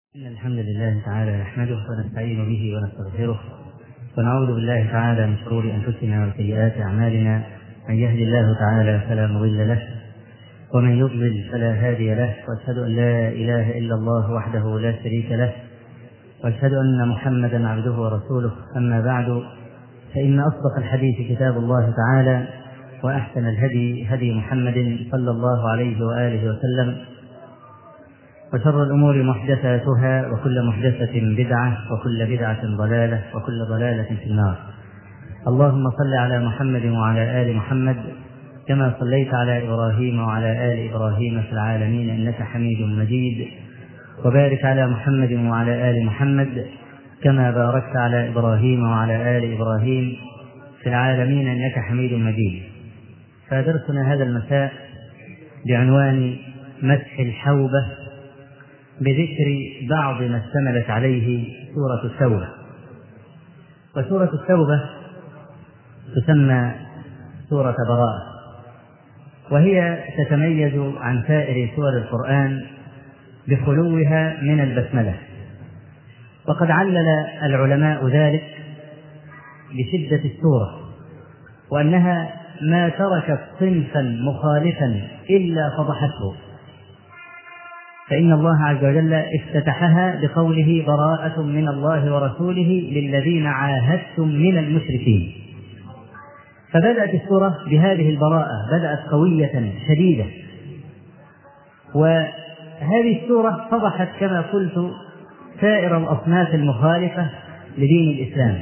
إن الحمد لله تعالى نحمده ونستعين به ونستغفره ونعوذ بالله تعالى من شرور أنفسنا وسيئات أعمالنا من يهد الله تعالى فلا مضل له ومن يضلل فلا هادي له وأشهد أن لا إله إلا الله وحده لا شريك له وأشهد أن محمدا عبده ورسوله أما بعد فإن أصدق الحديث كتاب الله تعالى وأحسن الهدي هدي محمد صلى الله عليه وآله وسلم وشر الأمور محدثاتها وكل محدثة بدعة وكل بدعة ضلالة وكل ضلالة في النار اللهم صل على محمد وعلى آل محمد كما صليت على إبراهيم وعلى آل إبراهيم في العالمين إنك حميد مجيد وبارك على محمد وعلى آل محمد كما باركت على إبراهيم وعلى آل إبراهيم في العالمين إنك حميد مجيد فدرسنا هذا المساء بعنوان مسح الحوبة بذكر بعض ما اشتملت عليه سورة التوبة وسورة التوبة تسمى سورة براءة وهي تتميز عن سائر سور القرآن بخلوها من البسملة وقد علل العلماء ذلك بشدة السورة وأنها ما تركت صنفا مخالفا إلا فضحته فإن الله عز وجل افتتحها بقوله براءة من الله ورسوله للذين عاهدتم من المشركين فبدأت السورة بهذه البراءة بدأت قوية شديدة وهذه السورة فضحت كما قلت سائر الأصناف المخالفة لدين الإسلام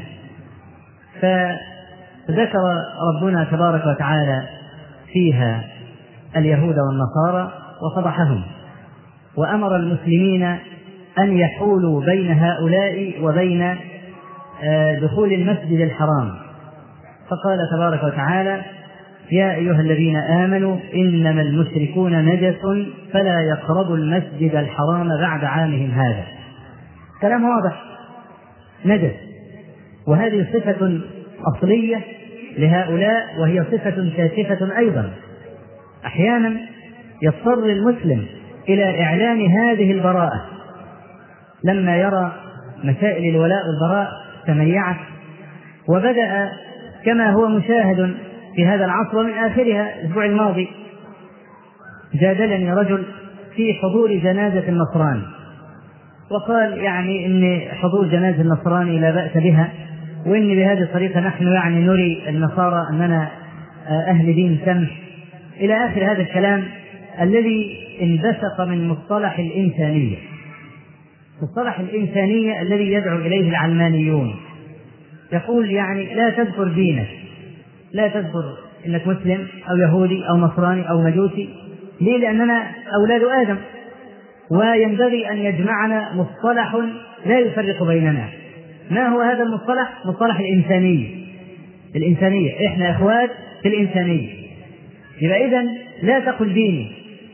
فذكر ربنا تبارك وتعالى فيها اليهود والنصارى وفضحهم وامر المسلمين ان يحولوا بين هؤلاء وبين دخول المسجد الحرام فقال تبارك وتعالى يا ايها الذين امنوا انما المشركون نجس فلا يقربوا المسجد الحرام بعد عامهم هذا كلام واضح نجس وهذه صفه اصليه لهؤلاء وهي صفه كاشفه ايضا احيانا يضطر المسلم إلى إعلان هذه البراءة لما يرى مسائل الولاء والبراء تميعت وبدأ كما هو مشاهد في هذا العصر ومن آخرها الأسبوع الماضي جادلني رجل في حضور جنازة النصراني وقال يعني ان حضور جنازة النصراني لا بأس بها وان بهذه الطريقة نحن يعني نري النصارى اننا اهل دين سمح الى اخر هذا الكلام الذي انبثق من مصطلح الإنسانية مصطلح الإنسانية الذي يدعو إليه العلمانيون يقول يعني لا تذكر دينك لا تذكر انك مسلم او يهودي او نصراني او مجوسي ليه لاننا اولاد ادم وينبغي ان يجمعنا مصطلح لا يفرق بيننا ما هو هذا المصطلح مصطلح الانسانيه الانسانيه احنا اخوات في الانسانيه يبقى اذا لا تقل ديني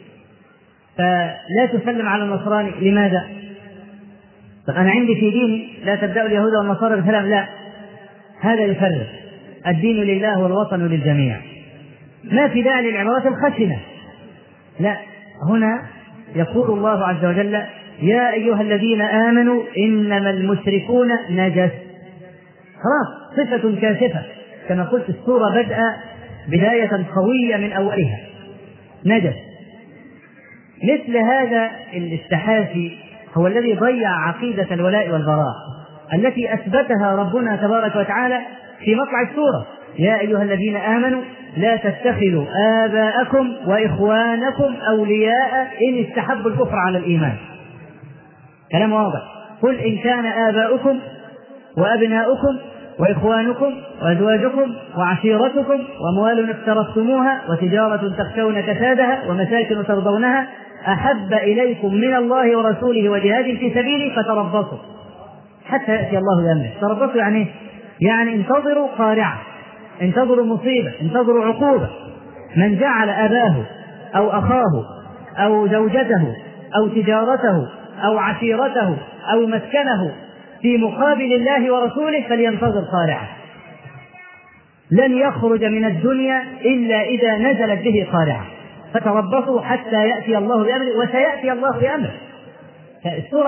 فلا تسلم على النصراني لماذا؟ طب أنا عندي في ديني لا تبدأ اليهود والنصارى بسلام لا هذا يفرق الدين لله والوطن للجميع ما في داعي للعبارات الخشنة لا هنا يقول الله عز وجل يا أيها الذين آمنوا إنما المشركون نجس خلاص صفة كاشفة كما قلت السورة بدأ بداية قوية من أولها نجس مثل هذا الاستحاثي هو الذي ضيع عقيدة الولاء والبراء التي أثبتها ربنا تبارك وتعالى في مطلع السورة يا أيها الذين آمنوا لا تتخذوا آباءكم وإخوانكم أولياء إن استحبوا الكفر على الإيمان كلام واضح قل إن كان آباؤكم وأبناؤكم وإخوانكم وأزواجكم وعشيرتكم وأموال اقترفتموها وتجارة تخشون كسادها ومساكن ترضونها أحب إليكم من الله ورسوله وجهاد في سبيله فتربصوا حتى يأتي الله بأمره تربصوا يعني إيه؟ يعني انتظروا قارعة انتظروا مصيبة انتظروا عقوبة من جعل أباه أو أخاه أو زوجته أو تجارته أو عشيرته أو مسكنه في مقابل الله ورسوله فلينتظر قارعة لن يخرج من الدنيا إلا إذا نزلت به قارعة فتربصوا حتى يأتي الله بأمره وسيأتي الله بأمره فالسورة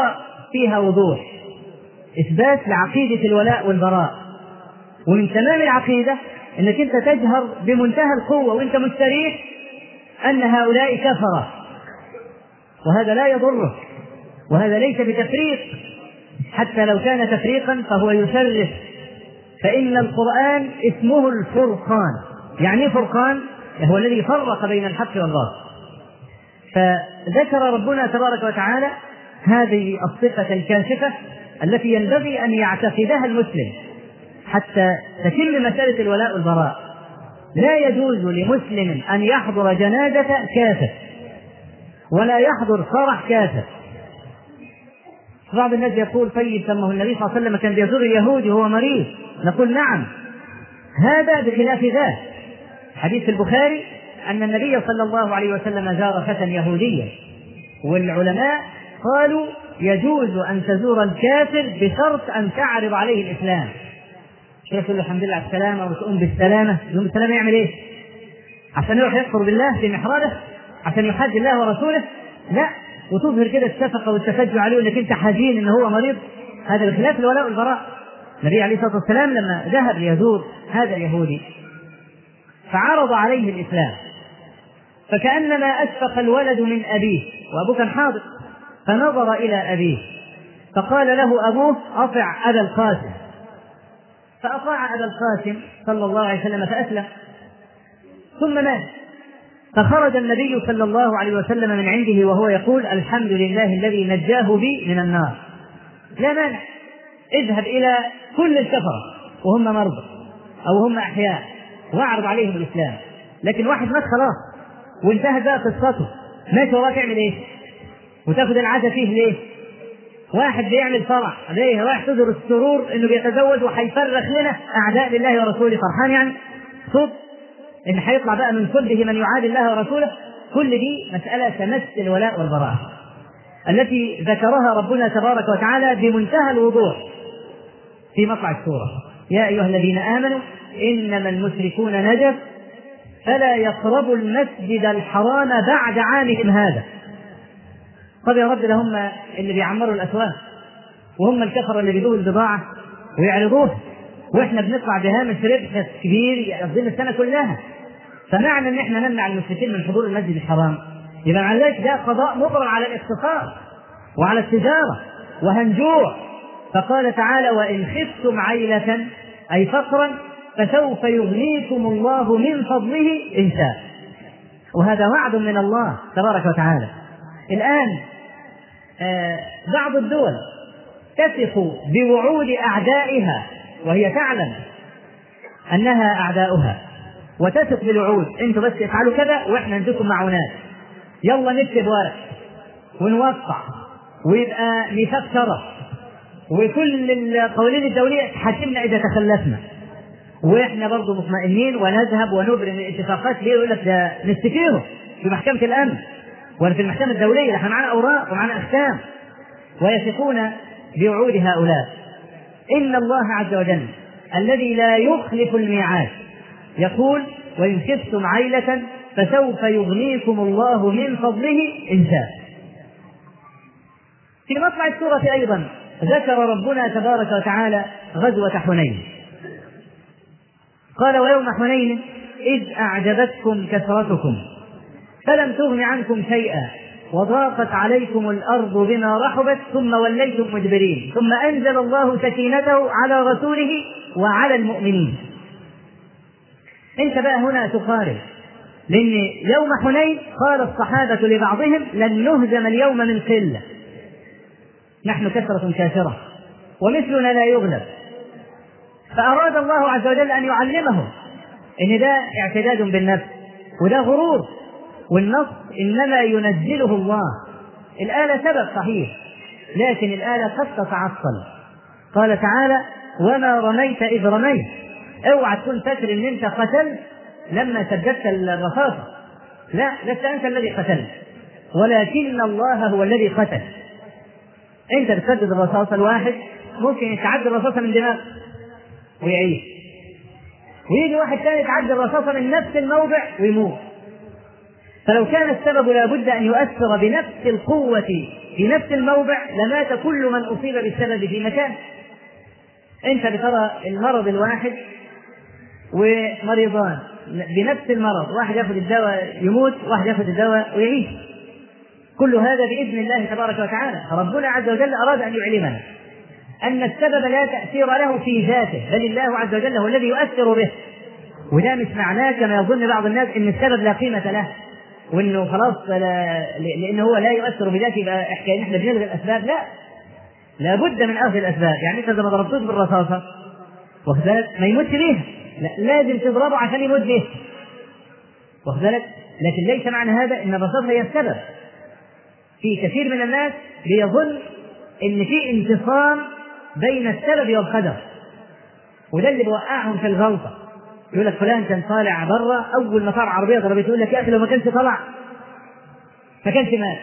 فيها وضوح إثبات لعقيدة الولاء والبراء ومن تمام العقيدة أنك أنت تجهر بمنتهى القوة وأنت مستريح أن هؤلاء كفرة وهذا لا يضرك وهذا ليس بتفريق حتى لو كان تفريقا فهو يشرف فإن القرآن اسمه الفرقان يعني فرقان هو الذي فرق بين الحق والباطل فذكر ربنا تبارك وتعالى هذه الصفة الكاشفة التي ينبغي أن يعتقدها المسلم حتى تتم مسألة الولاء والبراء لا يجوز لمسلم أن يحضر جنازة كافر ولا يحضر فرح كافر بعض الناس يقول طيب سمه النبي صلى الله عليه وسلم كان بيزور اليهود وهو مريض نقول نعم هذا بخلاف ذاك حديث البخاري أن النبي صلى الله عليه وسلم زار فتى يهوديا والعلماء قالوا يجوز أن تزور الكافر بشرط أن تعرض عليه الإسلام كيف يقول له الحمد لله على السلامة وتقوم بالسلامة يقوم بالسلامة يعمل إيه؟ عشان يروح يكفر بالله في محرابه عشان يحد الله ورسوله لا وتظهر كده الشفقة والتفجع عليه انك انت حزين ان هو مريض هذا بخلاف الولاء والبراء النبي عليه الصلاة والسلام لما ذهب ليزور هذا اليهودي فعرض عليه الإسلام فكأنما أشفق الولد من أبيه وأبوه كان حاضر فنظر إلى أبيه فقال له أبوه أطع أبا القاسم فأطاع أبا القاسم صلى الله عليه وسلم فأسلم ثم مات فخرج النبي صلى الله عليه وسلم من عنده وهو يقول الحمد لله الذي نجاه بي من النار لا مانع اذهب إلى كل الكفرة وهم مرضى أو هم أحياء واعرض عليهم الإسلام لكن واحد مات خلاص وانتهت بقى قصته ماشي وراك تعمل ايه؟ وتاخذ العزا فيه ليه؟ واحد بيعمل فرح ليه رايح تظهر السرور انه بيتزوج وهيفرخ لنا اعداء لله ورسوله فرحان يعني صوت ان هيطلع بقى من صلبه من يعادي الله ورسوله كل دي مسألة تمس الولاء والبراء التي ذكرها ربنا تبارك وتعالى بمنتهى الوضوح في مطلع السورة يا أيها الذين آمنوا إنما المشركون نجس فلا يقربوا المسجد الحرام بعد عامهم هذا طب يا رب ده هم اللي بيعمروا الاسواق وهم الكفره اللي بيجيبوا البضاعه ويعرضوها واحنا بنطلع بهامش ربح كبير يقضينا السنه كلها فمعنى ان احنا نمنع المشركين من حضور المسجد الحرام يبقى مع ذلك ده قضاء مقرر على الاقتصاد وعلى التجاره وهنجوع فقال تعالى وان خفتم عيله اي فقرا فسوف يغنيكم الله من فضله ان شاء وهذا وعد من الله تبارك وتعالى الان آه، بعض الدول تثق بوعود اعدائها وهي تعلم انها اعداؤها وتثق بالوعود انتم بس افعلوا كذا واحنا نديكم معونات يلا نكتب ورق ونوقع ويبقى ميثاق شرف وكل القوانين الدوليه تحاسبنا اذا تخلفنا واحنا برضه مطمئنين ونذهب ونبرم الاتفاقات ليه يقول لك ده نستكيره في محكمه الامن ولا في المحكمه الدوليه احنا معانا اوراق ومعانا احكام ويثقون بوعود هؤلاء ان الله عز وجل الذي لا يخلف الميعاد يقول وان خفتم عيله فسوف يغنيكم الله من فضله ان شاء في مطلع السوره ايضا ذكر ربنا تبارك وتعالى غزوه حنين قال ويوم حنين إذ أعجبتكم كثرتكم فلم تغن عنكم شيئا وضاقت عليكم الأرض بما رحبت ثم وليتم مدبرين ثم أنزل الله سكينته على رسوله وعلى المؤمنين أنت بقى هنا تقارن لأن يوم حنين قال الصحابة لبعضهم لن نهزم اليوم من قلة نحن كثرة كافرة ومثلنا لا يغلب فأراد الله عز وجل أن يعلمهم إن ده اعتداد بالنفس وده غرور والنص إنما ينزله الله الآلة سبب صحيح لكن الآلة قد تتعطل قال تعالى وما رميت إذ رميت اوعى تكون فاكر ان انت قتلت لما سددت الرصاصة لا لست انت الذي قتلت ولكن الله هو الذي قتل انت بتسدد الرصاصة الواحد ممكن يتعدى الرصاصة من دماغك ويعيش ويجي واحد ثاني يتعدى الرصاصة من نفس الموضع ويموت فلو كان السبب لابد أن يؤثر بنفس القوة في نفس الموضع لمات كل من أصيب بالسبب في مكان أنت بترى المرض الواحد ومريضان بنفس المرض واحد ياخذ الدواء يموت واحد ياخذ الدواء ويعيش كل هذا بإذن الله تبارك وتعالى فربنا عز وجل أراد أن يعلمنا أن السبب لا تأثير له في ذاته بل الله عز وجل هو الذي يؤثر به وده مش معناه كما يظن بعض الناس ان السبب لا قيمه له وانه خلاص لا لانه هو لا يؤثر بذاته يبقى حكايه احنا بنلغي الاسباب لا لابد من اخذ الاسباب يعني انت اذا ما ضربتوش بالرصاصه واخد بالك ما يموتش بيها لا لازم تضربه عشان يموت بيها واخد بالك لكن ليس معنى هذا ان الرصاصه هي السبب في كثير من الناس بيظن ان في انفصام بين السبب والقدر وده اللي بيوقعهم في الغلطه يقول لك فلان كان طالع بره اول ما طلع عربيه ضربته يقول لك يا اخي لو ما كانش طلع ما كانش مات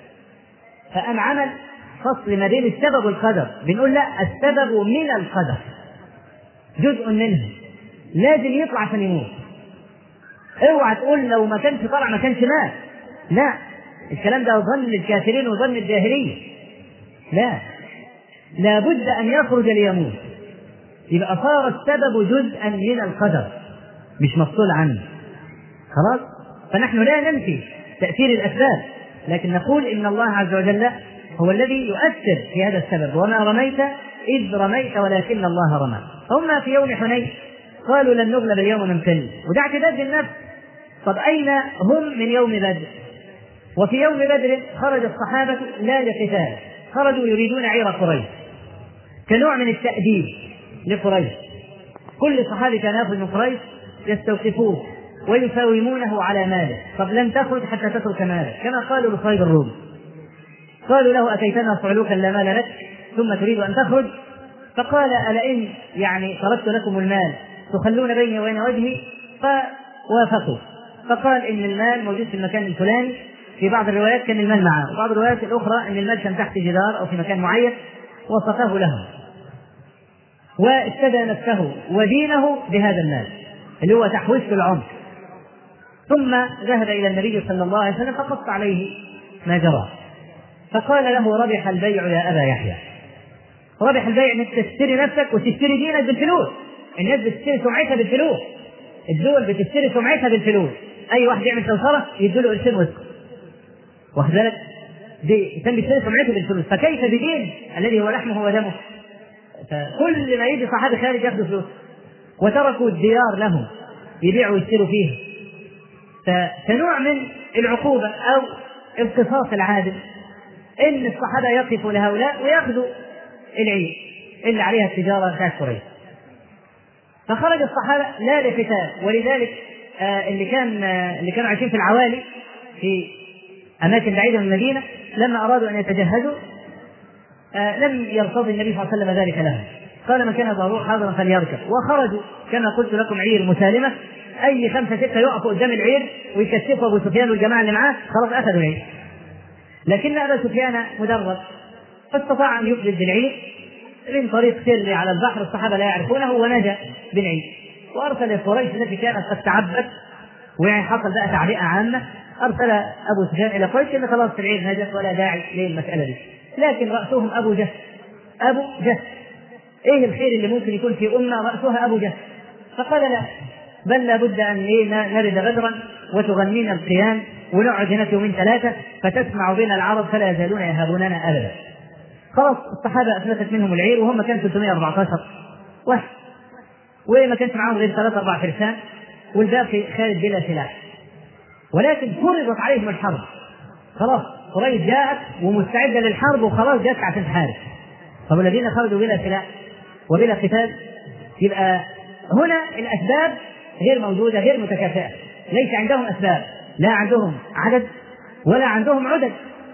فقام عمل فصل ما بين السبب والقدر بنقول لا السبب من القدر جزء منه لازم يطلع عشان يموت اوعى تقول لو ما كانش طلع ما كانش مات لا الكلام ده ظن الكافرين وظن الجاهليه لا لابد ان يخرج ليموت يبقى صار السبب جزءا من القدر مش مفصول عنه خلاص فنحن لا ننفي تأثير الأسباب لكن نقول إن الله عز وجل هو الذي يؤثر في هذا السبب وما رميت إذ رميت ولكن الله رمى هم في يوم حنين قالوا لن نغلب اليوم نمتل وده اعتداد بالنفس طب أين هم من يوم بدر وفي يوم بدر خرج الصحابة لا لقتال خرجوا يريدون عير قريش كنوع من التأديب لقريش كل صحابي كان ياخذ من قريش يستوقفوه ويساومونه على ماله طب لن تخرج حتى تترك مالك كما قالوا لصهيب الروم قالوا له اتيتنا صعلوكا لا مال لك ثم تريد ان تخرج فقال ألئن يعني تركت لكم المال تخلون بيني وبين وجهي فوافقوا فقال ان المال موجود في المكان الفلاني في بعض الروايات كان المال معه وبعض الروايات الاخرى ان المال كان تحت جدار او في مكان معين وصفاه لهم وافتدى نفسه ودينه بهذا المال اللي هو تحويش العمر ثم ذهب الى النبي صلى الله عليه وسلم فقص عليه ما جرى فقال له ربح البيع يا ابا يحيى ربح البيع انك تشتري نفسك وتشتري دينك بالفلوس الناس بتشتري سمعتها بالفلوس الدول بتشتري سمعتها بالفلوس اي واحد يعمل سمسره يدوا له قرشين وسط واخد بالك دي كان بيشتري سمعته بالفلوس فكيف بدين الذي هو لحمه ودمه فكل ما يجي صحابي خارج ياخذوا فلوس وتركوا الديار لهم يبيعوا ويشتروا فيه فكنوع من العقوبة أو القصاص العادل إن الصحابة يقفوا لهؤلاء ويأخذوا العير اللي عليها التجارة بتاعت قريش فخرج الصحابة لا لقتال ولذلك آه اللي كان آه اللي كانوا عايشين في العوالي في أماكن بعيدة من المدينة لما أرادوا أن يتجهزوا آه لم يرتضي النبي صلى الله عليه وسلم ذلك لهم قال من كان ضروح حاضرا فليركب وخرجوا كما قلت لكم عير مسالمه اي خمسه سته يقفوا قدام العير ويكشفوا ابو سفيان والجماعه اللي معاه خلاص اخذوا العير لكن ابا سفيان مدرب فاستطاع ان يفلت بالعير من طريق سري على البحر الصحابه لا يعرفونه ونجا بالعير وارسل قريش التي كانت قد تعبت ويعني حصل بقى تعبئه عامه ارسل ابو سفيان الى قريش ان خلاص العير نجت ولا داعي للمساله دي لكن راسهم ابو جهل ابو جهل ايه الخير اللي ممكن يكون في امه راسها ابو جهل فقال لا بل لابد ان إيه نرد غدرا وتغنينا القيام ونقعد هناك يومين ثلاثه فتسمع بنا العرب فلا يزالون يهابوننا ابدا خلاص الصحابه افلتت منهم العير وهم كانوا 314 واحد وما كانش معاهم غير ثلاث اربع فرسان والباقي خارج بلا سلاح ولكن فرضت عليهم الحرب خلاص قريش جاءت ومستعده للحرب وخلاص جاءت عشان تحارب طب الذين خرجوا بلا سلاح وبلا قتال يبقى هنا الاسباب غير موجوده غير متكافئه ليس عندهم اسباب لا عندهم عدد ولا عندهم عدد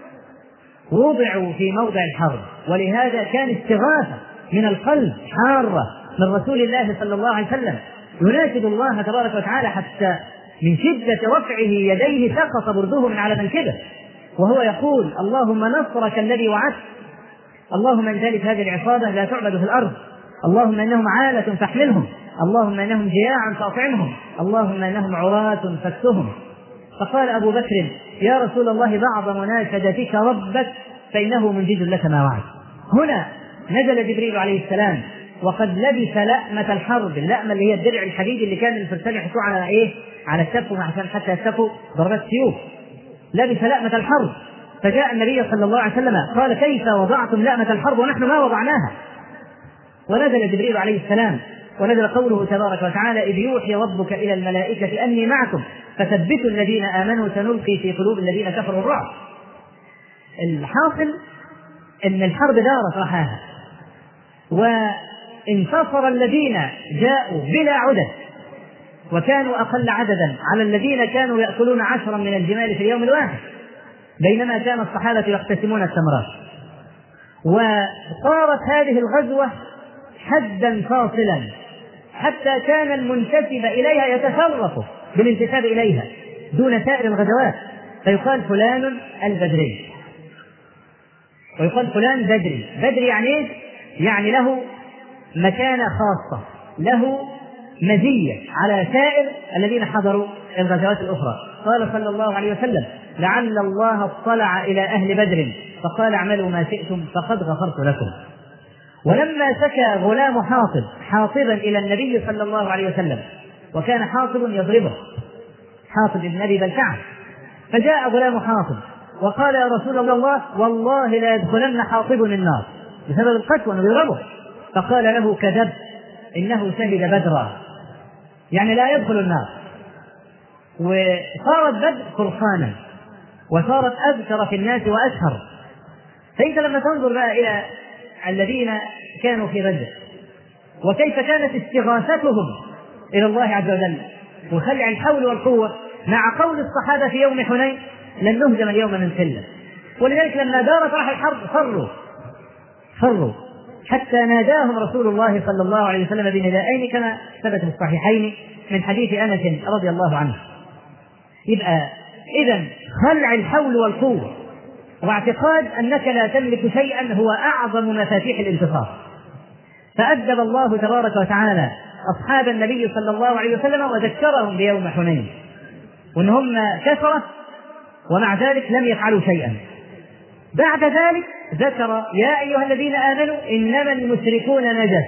وضعوا في موضع الحرب ولهذا كان استغاثه من القلب حاره من رسول الله صلى الله عليه وسلم يناشد الله تبارك وتعالى حتى من شدة رفعه يديه سقط برده من على منكبه وهو يقول اللهم نصرك الذي وعدت اللهم ان ذلك هذه العصابة لا تعبد في الأرض اللهم انهم عالة فاحملهم اللهم انهم جياع فاطعمهم اللهم انهم عراة فاكسهم فقال ابو بكر يا رسول الله بعض مناشدتك ربك فإنه منجز لك ما وعد هنا نزل جبريل عليه السلام وقد لبس لأمة الحرب اللأمة اللي هي الدرع الحديدي اللي كان الفرسان يحطوه على ايه؟ على الكف عشان حتى يكتفوا ضربات السيوف لبس لأمة الحرب فجاء النبي صلى الله عليه وسلم قال كيف وضعتم لأمة الحرب ونحن ما وضعناها ونزل جبريل عليه السلام ونزل قوله تبارك وتعالى إذ يوحي ربك إلى الملائكة أني معكم فثبتوا الذين آمنوا سنلقي في قلوب الذين كفروا الرعب الحاصل أن الحرب دارت رحاها وانتصر الذين جاءوا بلا عدد وكانوا أقل عددا على الذين كانوا يأكلون عشرا من الجمال في اليوم الواحد بينما كان الصحابة يقتسمون التمرات وصارت هذه الغزوة حدا فاصلا حتى كان المنتسب إليها يتشرف بالانتساب إليها دون سائر الغزوات فيقال فلان البدري ويقال فلان بدري بدري يعني ايش؟ يعني له مكانة خاصة له مزية على سائر الذين حضروا الغزوات الأخرى قال صلى الله عليه وسلم لعل الله اطلع إلى أهل بدر فقال اعملوا ما شئتم فقد غفرت لكم ولما شكى غلام حاطب حاطبا إلى النبي صلى الله عليه وسلم وكان حاطب يضربه حاطب بن أبي بلتعه فجاء غلام حاطب وقال يا رسول الله والله لا يدخلن حاطب النار بسبب القسوة انه يضربه فقال له كذبت انه شهد بدرا يعني لا يدخل النار وصارت بدر فرقانا وصارت اذكر في الناس واشهر فانت لما تنظر بقى الى الذين كانوا في بدر وكيف كانت استغاثتهم الى الله عز وجل وخلع الحول والقوه مع قول الصحابه في يوم حنين لن نهزم اليوم من قله ولذلك لما دارت راح الحرب فروا فروا حتى ناداهم رسول الله صلى الله عليه وسلم بندائين كما ثبت في الصحيحين من حديث انس رضي الله عنه يبقى اذا خلع الحول والقوه واعتقاد انك لا تملك شيئا هو اعظم مفاتيح الانتصار فادب الله تبارك وتعالى اصحاب النبي صلى الله عليه وسلم وذكرهم بيوم حنين وان هم كثره ومع ذلك لم يفعلوا شيئا بعد ذلك ذكر يا ايها الذين امنوا انما المشركون نجس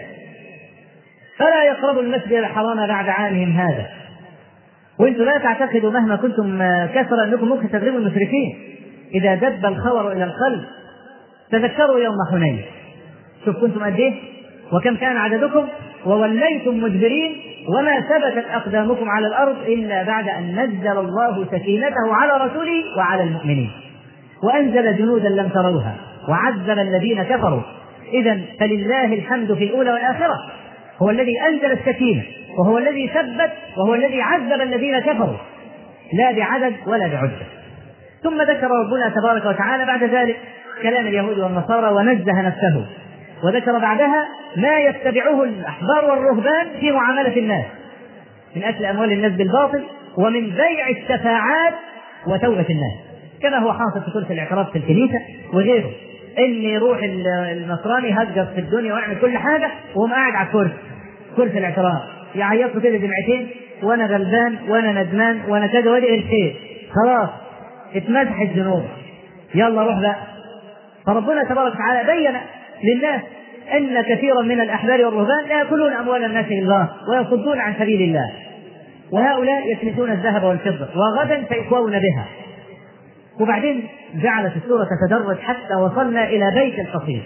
فلا يقربوا المسجد الحرام بعد عامهم هذا وانتم لا تعتقدوا مهما كنتم كثرة انكم ممكن تغلبوا المشركين اذا دب الخور الى القلب تذكروا يوم حنين شوف كنتم قد ايه وكم كان عددكم ووليتم مدبرين وما ثبتت اقدامكم على الارض الا بعد ان نزل الله سكينته على رسوله وعلى المؤمنين وانزل جنودا لم تروها وعذب الذين كفروا اذا فلله الحمد في الاولى والاخره هو الذي انزل السكينه وهو الذي ثبت وهو الذي عذب الذين كفروا لا بعدد ولا بعده ثم ذكر ربنا تبارك وتعالى بعد ذلك كلام اليهود والنصارى ونزه نفسه وذكر بعدها ما يتبعه الاحبار والرهبان في معامله الناس من اكل اموال الناس بالباطل ومن بيع الشفاعات وتوبه الناس كما هو حاصل في سوره الاعتراف في الكنيسه وغيره ان يروح النصراني هجر في الدنيا ويعمل كل حاجه وهم قاعد على الكرسي كرسي الاعتراف يعيط له كده جمعتين وانا غلبان وانا ندمان وانا كذا وادي الخير خلاص اتمسح الذنوب يلا روح بقى فربنا تبارك وتعالى بين للناس ان كثيرا من الاحبار والرهبان لا ياكلون اموال الناس بالله ويصدون عن سبيل الله وهؤلاء يكنسون الذهب والفضه وغدا سيكوون بها وبعدين جعلت السوره تتدرج حتى وصلنا الى بيت القصيد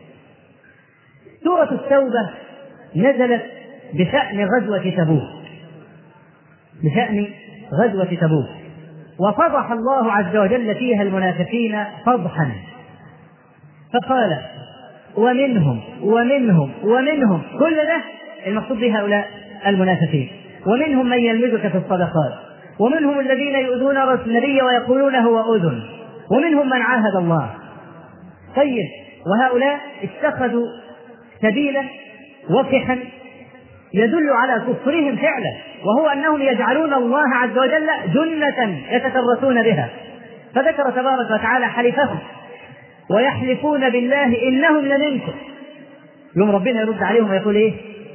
سوره التوبه نزلت بشأن غزوة تبوك بشأن غزوة تبوك وفضح الله عز وجل فيها المنافقين فضحا فقال ومنهم ومنهم ومنهم كل ده المقصود بهؤلاء المنافقين ومنهم من يلمزك في الصدقات ومنهم الذين يؤذون النبي ويقولون هو أذن ومنهم من عاهد الله طيب وهؤلاء اتخذوا سبيلا وقحا يدل على كفرهم فعلا وهو انهم يجعلون الله عز وجل جنة يتترسون بها فذكر تبارك وتعالى حلفهم ويحلفون بالله انهم لمنكم يوم ربنا يرد عليهم ويقول ايه؟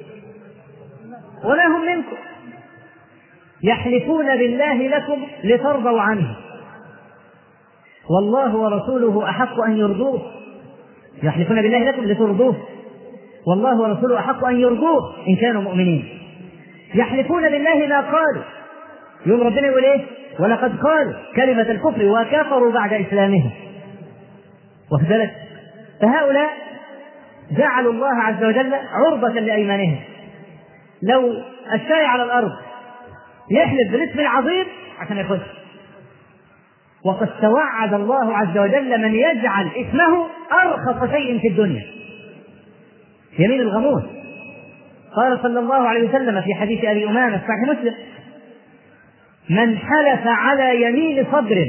وما هم منكم يحلفون بالله لكم لترضوا عنه والله ورسوله أحق أن يرضوه يحلفون بالله لكم لترضوه والله ورسوله أحق أن يرضوه إن كانوا مؤمنين يحلفون بالله ما قالوا يوم ربنا يقول إيه ولقد قالوا كلمة الكفر وكفروا بعد إسلامهم واخد بالك فهؤلاء جعلوا الله عز وجل عرضة لأيمانهم لو الشاي على الأرض يحلف بالاسم العظيم عشان يخش وقد توعد الله عز وجل من يجعل اسمه أرخص شيء في الدنيا يمين الغموس قال صلى الله عليه وسلم في حديث أبي أمامة صحيح مسلم من حلف على يمين صدر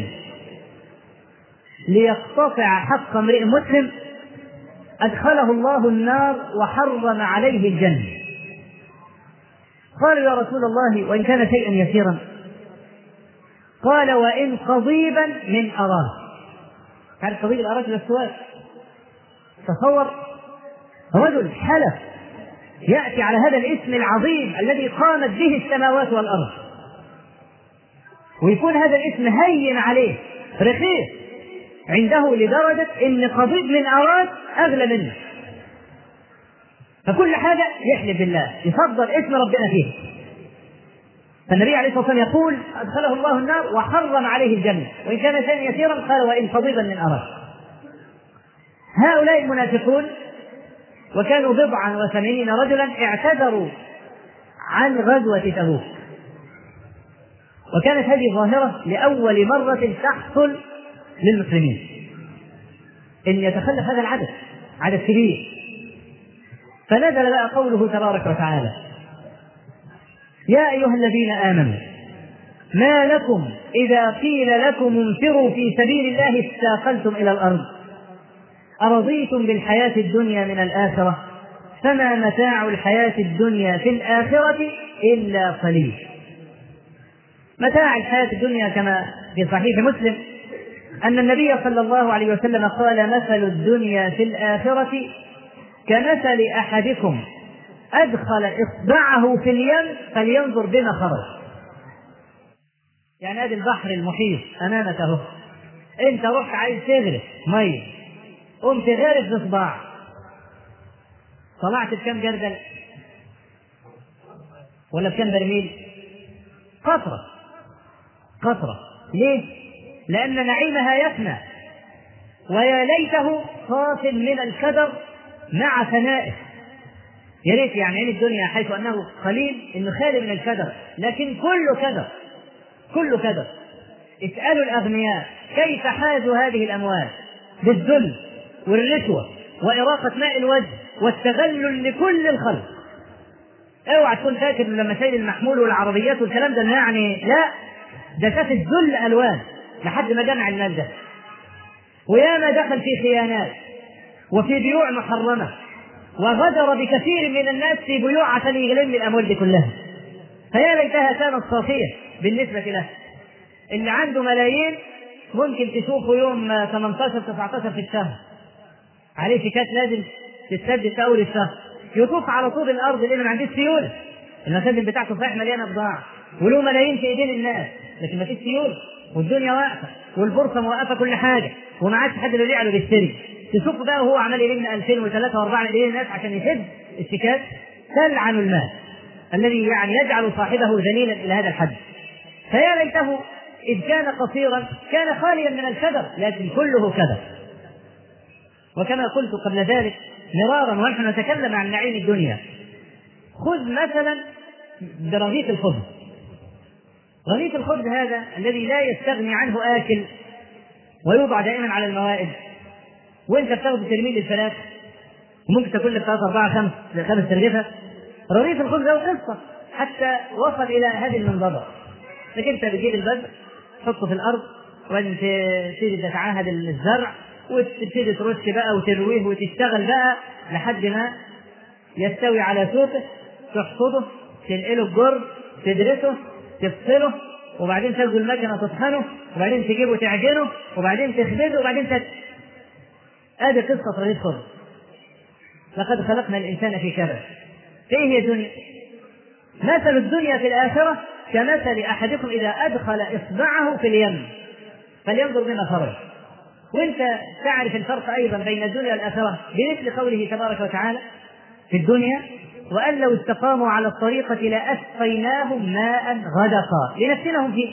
ليقتطع حق امرئ مسلم أدخله الله النار وحرم عليه الجنة قالوا يا رسول الله وإن كان شيئا يسيرا قال وإن قضيبا من أراه تعرف قضيب الأراك للسواك تصور رجل حلف يأتي على هذا الاسم العظيم الذي قامت به السماوات والأرض ويكون هذا الاسم هين عليه رخيص عنده لدرجة إن قضيب من أراك أغلى منه فكل حاجة يحلف بالله يفضل اسم ربنا فيه فالنبي عليه الصلاة والسلام يقول أدخله الله النار وحرم عليه الجنة وإن كان شيئا يسيرا قال وإن قضيبا من أراك هؤلاء المنافقون وكانوا بضعا وثمانين رجلا اعتذروا عن غزوة تبوك وكانت هذه ظاهرة لأول مرة تحصل للمسلمين ان يتخلف هذا العدد عدد كبير فنزل بقى قوله تبارك وتعالى يا ايها الذين امنوا ما لكم اذا قيل لكم انفروا في سبيل الله استاقلتم الى الارض ارضيتم بالحياه الدنيا من الاخره فما متاع الحياه الدنيا في الاخره الا قليل متاع الحياه الدنيا كما في صحيح مسلم أن النبي صلى الله عليه وسلم قال مثل الدنيا في الآخرة كمثل أحدكم أدخل إصبعه في اليم فلينظر بما خرج يعني هذا البحر المحيط أمامك أهو أنت رحت عايز تغرف مية قمت غارف بصباع طلعت بكم جردل ولا بكم برميل قطرة قطرة ليه؟ لأن نعيمها يفنى ويا ليته صاف من الكدر مع فنائه يا ريت يعني عين الدنيا حيث انه قليل انه خالي من الكدر لكن كله كدر كله كدر اسالوا الاغنياء كيف حازوا هذه الاموال بالذل والرشوه واراقه ماء الوجه والتذلل لكل الخلق اوعى تكون فاكر لما شايل المحمول والعربيات والكلام ده يعني لا ده شاف الذل الوان لحد ما جمع المال ده وياما دخل في خيانات وفي بيوع محرمة وغدر بكثير من الناس في بيوع عشان يلم الأموال دي كلها فيا ليتها كانت صافية بالنسبة له اللي عنده ملايين ممكن تشوفه يوم 18 19 في الشهر عليه شيكات لازم تتسدد في أول الشهر يطوف على طول الأرض لأنه ما عندوش سيولة المخازن بتاعته صحيح مليانة بضاعة وله ملايين في إيدين الناس لكن ما فيش سيولة والدنيا واقفه والبورصه موقفه كل حاجه وما عادش حد بيبيع ولا بيشتري تشوف بقى وهو عمال يلم 2000 و3 و4 مليون ناس عشان يسد الشيكات تلعن المال الذي يعني يجعل صاحبه ذليلا الى هذا الحد فيا ليته اذ كان قصيرا كان خاليا من الكدر لكن كله كدر وكما قلت قبل ذلك مرارا ونحن نتكلم عن نعيم الدنيا خذ مثلا برغيف الخبز رغيف الخبز هذا الذي لا يستغني عنه آكل ويوضع دائما على الموائد وانت بتاخذ ترميل للفراخ وممكن تاكل لك ثلاث اربعه خمس خمس ترغيفه رغيف الخبز له قصه حتى وصل الى هذه المنضده انك انت بتجيب البذر تحطه في الارض وبعدين تبتدي تتعاهد الزرع وتبتدي ترش بقى وترويه وتشتغل بقى لحد ما يستوي على سوقه تحصده تنقله الجر تدرسه تفصله وبعدين تاخذ المكنه تطحنه وبعدين تجيبه تعجنه وبعدين تخبزه وبعدين تت... هذه قصة رغيف خبز لقد خلقنا الإنسان في كبد فإيه هي الدنيا؟ مثل الدنيا في الآخرة كمثل أحدكم إذا أدخل إصبعه في اليم فلينظر بما خرج وانت تعرف الفرق ايضا بين الدنيا والاخره بمثل قوله تبارك وتعالى في الدنيا وان لو استقاموا على الطريقه لاسقيناهم ماء غدقا لنفتنهم فيه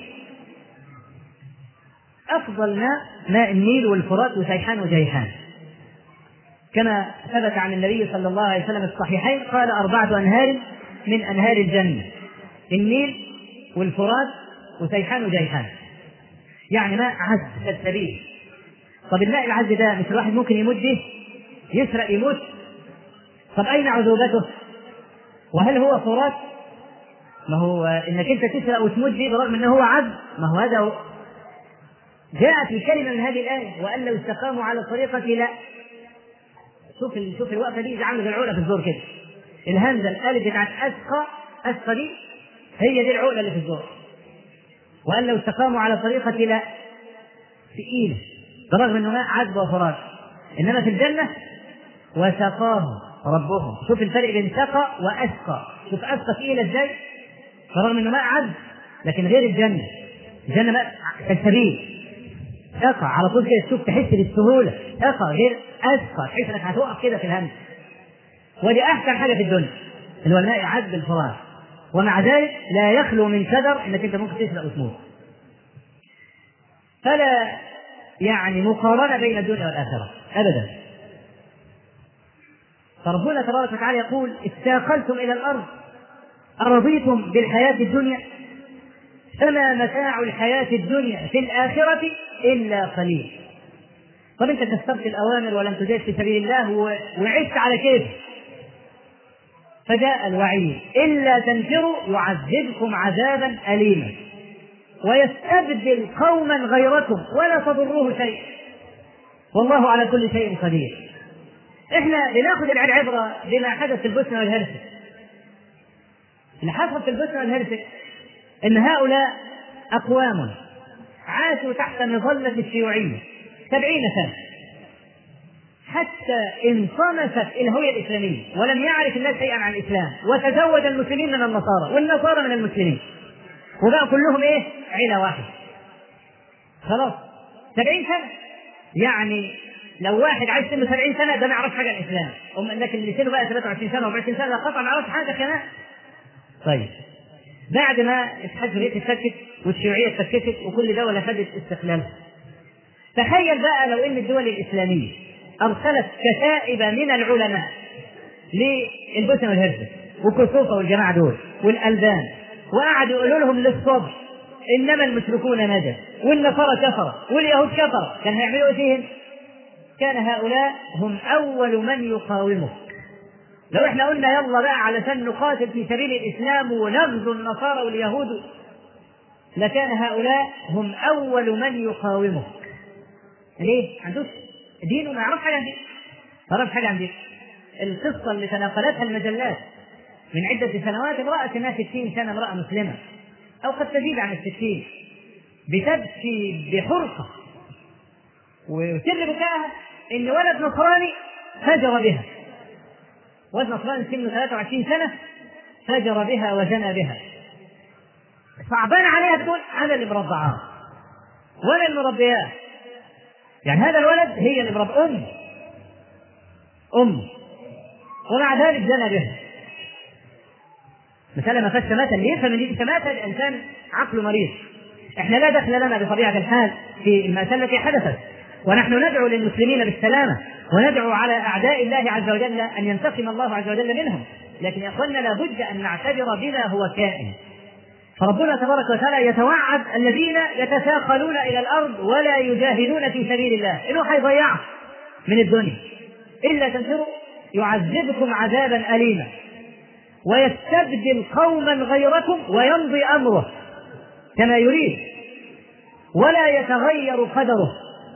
افضل ماء ماء النيل والفرات وسيحان وجيحان كما ثبت عن النبي صلى الله عليه وسلم في الصحيحين قال أربعة أنهار من أنهار الجنة النيل والفرات وسيحان وجيحان يعني ماء عذب كالسبيل طب الماء العذب ده مش الواحد ممكن يموت به يسرق يموت طب أين عذوبته؟ وهل هو فرات؟ ما هو انك انت تسرق وتموت به برغم انه هو عذب ما هو هذا هو جاءت الكلمه من هذه الايه وان لو استقاموا على الطريقه لا شوف شوف الوقفه دي عامله زي العقله في الزور كده الهمزه الالف بتاعت اسقى اسقى دي هي دي العقله اللي في الزور وان لو استقاموا على طريقه لا ثقيله برغم انه ماء عذب وفراش انما في الجنه وسقاهم ربهم شوف الفرق بين سقى واسقى شوف اسقى ثقيله ازاي برغم انه ماء عذب لكن غير الجنه الجنه ماء كالسبيل اقع على طول كده تشوف تحس بالسهوله اقع غير اسقى تحس انك هتوقف كده في الهمس ودي احسن حاجه في الدنيا اللي هو الماء عذب الفراش ومع ذلك لا يخلو من كدر انك انت ممكن تسرق وتموت فلا يعني مقارنه بين الدنيا والاخره ابدا فربنا تبارك وتعالى يقول استاقلتم الى الارض ارضيتم بالحياه الدنيا فما متاع الحياه الدنيا في الاخره الا قليل طب انت كسرت الاوامر ولم تجاهد في سبيل الله وعشت على كيف فجاء الوعيد الا تنفروا يعذبكم عذابا اليما ويستبدل قوما غيركم ولا تضروه شيء والله على كل شيء قدير احنا لناخذ العبره بما حدث في البوسنه والهرسك اللي حصل في البوسنه والهرسك ان هؤلاء اقوام عاشوا تحت مظله الشيوعيه سبعين سنه حتى انصمست الهويه الاسلاميه ولم يعرف الناس شيئا عن الاسلام وتزوج المسلمين من النصارى والنصارى من المسلمين وبقى كلهم ايه؟ عيله واحده خلاص سبعين سنه يعني لو واحد عايش سنه 70 سنه ده ما يعرفش حاجه عن الاسلام أم لكن اللي سنه بقى 23 سنه و24 سنه قطعا ما يعرفش حاجه كمان طيب بعد ما الاتحاد السوفيتي اتفكت والشيوعيه اتفكت وكل دوله خدت استقلالها تخيل بقى لو ان الدول الاسلاميه ارسلت كتائب من العلماء للبوسنه والهرسك وكوسوفا والجماعه دول والالبان وقعدوا يقولوا لهم للصبر انما المشركون نجس والنصارى كفر واليهود كفر كان هيعملوا ايه فيهم؟ كان هؤلاء هم اول من يقاومه لو احنا قلنا يلا بقى علشان نقاتل في سبيل الاسلام ونغزو النصارى واليهود لكان هؤلاء هم اول من يقاومه ليه؟ عندوش دين وما يعرفش حاجه عن دين ما يعرفش حاجه عن دين القصه اللي تناقلتها المجلات من عدة سنوات امرأة انها 60 سنة امرأة مسلمة أو قد تزيد عن الستين بتبكي بحرقة وسر بكائها إن ولد نصراني فجر بها ولد نصراني سنه 23 سنة فجر بها وزنى بها صعبان عليها تقول أنا اللي مرضعاه وأنا اللي مربياه يعني هذا الولد هي اللي مربى أم أم ومع ذلك زنى بها مسألة ما فيهاش شماتة اللي يفهم ان دي شماتة الإنسان عقله مريض احنا لا دخل لنا بطبيعة الحال في المأساة التي حدثت ونحن ندعو للمسلمين بالسلامة وندعو على أعداء الله عز وجل أن ينتقم الله عز وجل منهم لكن يا أخوانا لابد أن نعتبر بما هو كائن فربنا تبارك وتعالى يتوعد الذين يتثاقلون إلى الأرض ولا يجاهدون في سبيل الله إنه حيضيعه من الدنيا إلا تنفروا يعذبكم عذابا أليما ويستبدل قوما غيركم ويمضي امره كما يريد ولا يتغير قدره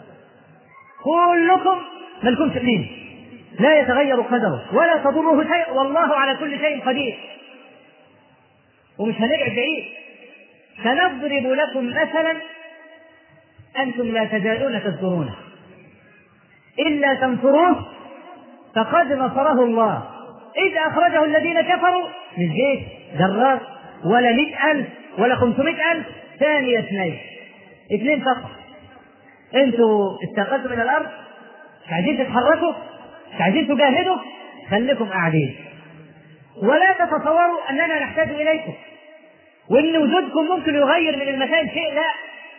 كلكم ملكم سنين لا يتغير قدره ولا تضره شيء والله على كل شيء قدير ومش هنرجع بعيد سنضرب لكم مثلا انتم لا تزالون تذكرونه الا تنصروه فقد نصره الله إذ أخرجه الذين كفروا من جيش جرار ولا مئة ألف ولا خمسمائة ألف ثاني اثنين اثنين فقط انتوا استقلتوا من الارض مش عايزين تتحركوا مش عايزين تجاهدوا خليكم قاعدين ولا تتصوروا اننا نحتاج اليكم وان وجودكم ممكن يغير من المكان شيء لا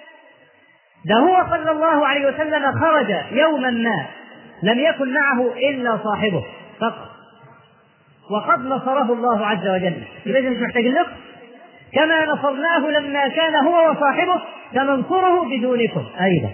ده هو صلى الله عليه وسلم خرج يوما ما لم يكن معه الا صاحبه فقط وقد نصره الله عز وجل اذا مش محتاجين لكم كما نصرناه لما كان هو وصاحبه سننصره بدونكم ايضا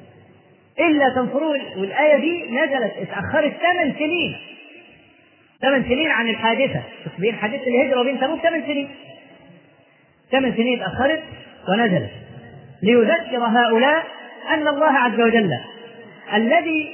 الا تنصروه والايه دي نزلت اتاخرت ثمان سنين ثمان سنين عن الحادثه بين حادثه الهجره وبين تبوك ثمان سنين ثمان سنين اتاخرت ونزلت ليذكر هؤلاء ان الله عز وجل الذي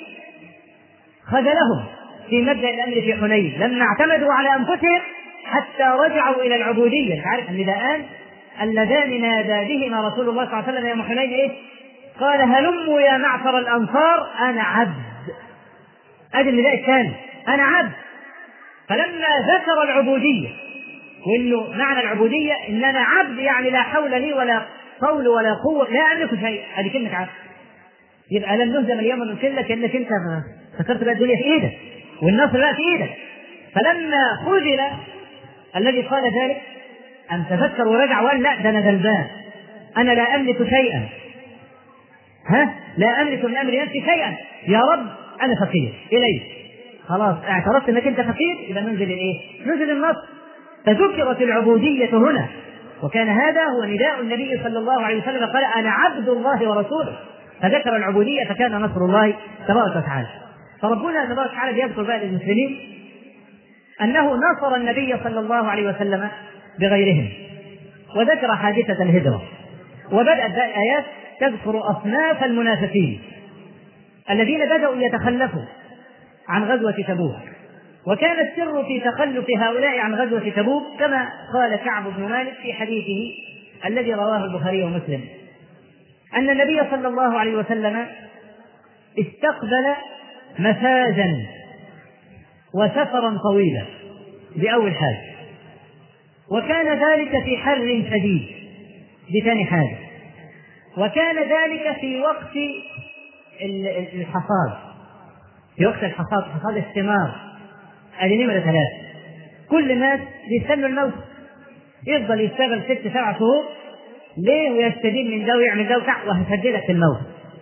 خذلهم في مبدا الامر في حنين لما اعتمدوا على انفسهم حتى رجعوا الى العبوديه انت عارف النداءان اللذان نادى بهما رسول الله صلى الله عليه وسلم يوم حنين ايه؟ قال هلموا يا معشر الانصار انا عبد ادي النداء الثاني انا عبد فلما ذكر العبوديه وانه معنى العبوديه ان انا عبد يعني لا حول لي ولا قول ولا قوه لا املك شيء هذه كلمه عبد يبقى لم نهزم اليوم من كلة كانك انت فكرت بقى الدنيا في ايدك والنصر بقى في ايدك فلما خذل الذي قال ذلك أن تفكر ورجع وقال لا ده أنا غلبان أنا لا أملك شيئا ها لا أملك من أمر نفسي شيئا يا رب أنا فقير إليك خلاص اعترفت أنك أنت فقير إذا ننزل الإيه؟ ننزل النصر فذكرت العبودية هنا وكان هذا هو نداء النبي صلى الله عليه وسلم قال أنا عبد الله ورسوله فذكر العبودية فكان نصر الله تبارك وتعالى فربنا تبارك وتعالى بيذكر بقى للمسلمين أنه نصر النبي صلى الله عليه وسلم بغيرهم وذكر حادثة الهجرة وبدأت الآيات تذكر أصناف المنافقين الذين بدأوا يتخلفوا عن غزوة تبوك وكان السر في تخلف هؤلاء عن غزوة تبوك كما قال كعب بن مالك في حديثه الذي رواه البخاري ومسلم أن النبي صلى الله عليه وسلم استقبل مساجا وسفرا طويلا بأول حاجة وكان ذلك في حر شديد دي ثاني حاجة وكان ذلك في وقت الحصاد في وقت الحصاد حصاد الثمار هذه نمرة ثلاثة كل الناس بيستنوا الموت يفضل يشتغل ست سبع شهور ليه ويستدين من ده ويعمل ده وهسجلك في الموت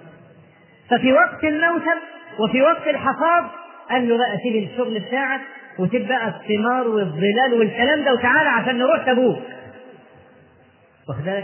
ففي وقت الموسم وفي وقت الحصاد قال له بقى سيب الشغل بتاعك وسيب بقى الثمار والظلال والكلام ده وتعالى عشان نروح تبوك واخد بالك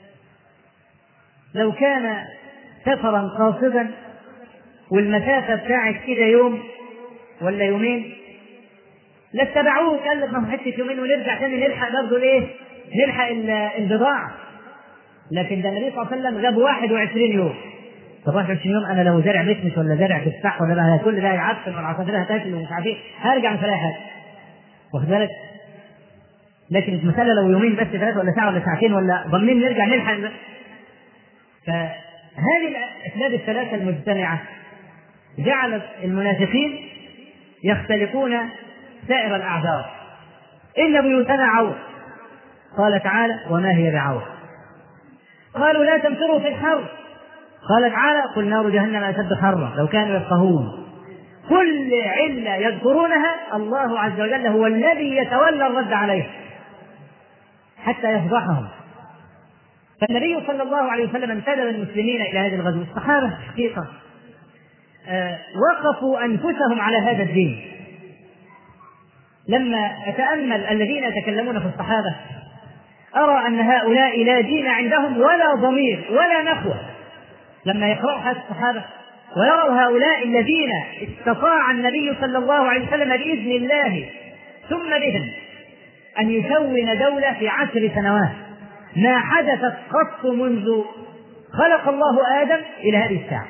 لو كان سفرا قاصدا والمسافة بتاعت كده يوم ولا يومين لاتبعوه قال لك ما حته يومين ونرجع تاني نلحق برضه الايه؟ نلحق البضاعة لكن ده النبي صلى الله عليه وسلم غاب 21 يوم طب 21 يوم انا لو زارع مشمش ولا زارع تفاح ولا بقى كل ده هيعفن والعصافير هتاكل ومش عارف ايه هرجع مش هلاقي حاجه واخد بالك؟ لكن المساله لو يومين بس ثلاثه ولا ساعه ولا ساعتين ولا ضامنين نرجع نلحق فهذه الاسباب الثلاثه المجتمعه جعلت المنافقين يختلقون سائر الاعذار ان بيوتنا عور قال تعالى وما هي بعور قالوا لا تمتروا في الحر قال تعالى قل نار جهنم اشد حرا لو كانوا يفقهون كل علة يذكرونها الله عز وجل هو الذي يتولى الرد عليها حتى يفضحهم فالنبي صلى الله عليه وسلم انتدب المسلمين الى هذه الغزوه الصحابه حقيقه آه وقفوا انفسهم على هذا الدين لما اتامل الذين يتكلمون في الصحابه ارى ان هؤلاء لا دين عندهم ولا ضمير ولا نخوه لما يقرأوا حديث الصحابة ويروا هؤلاء الذين استطاع النبي صلى الله عليه وسلم بإذن الله ثم بهم أن يكون دولة في عشر سنوات ما حدثت قط منذ خلق الله آدم إلى هذه الساعة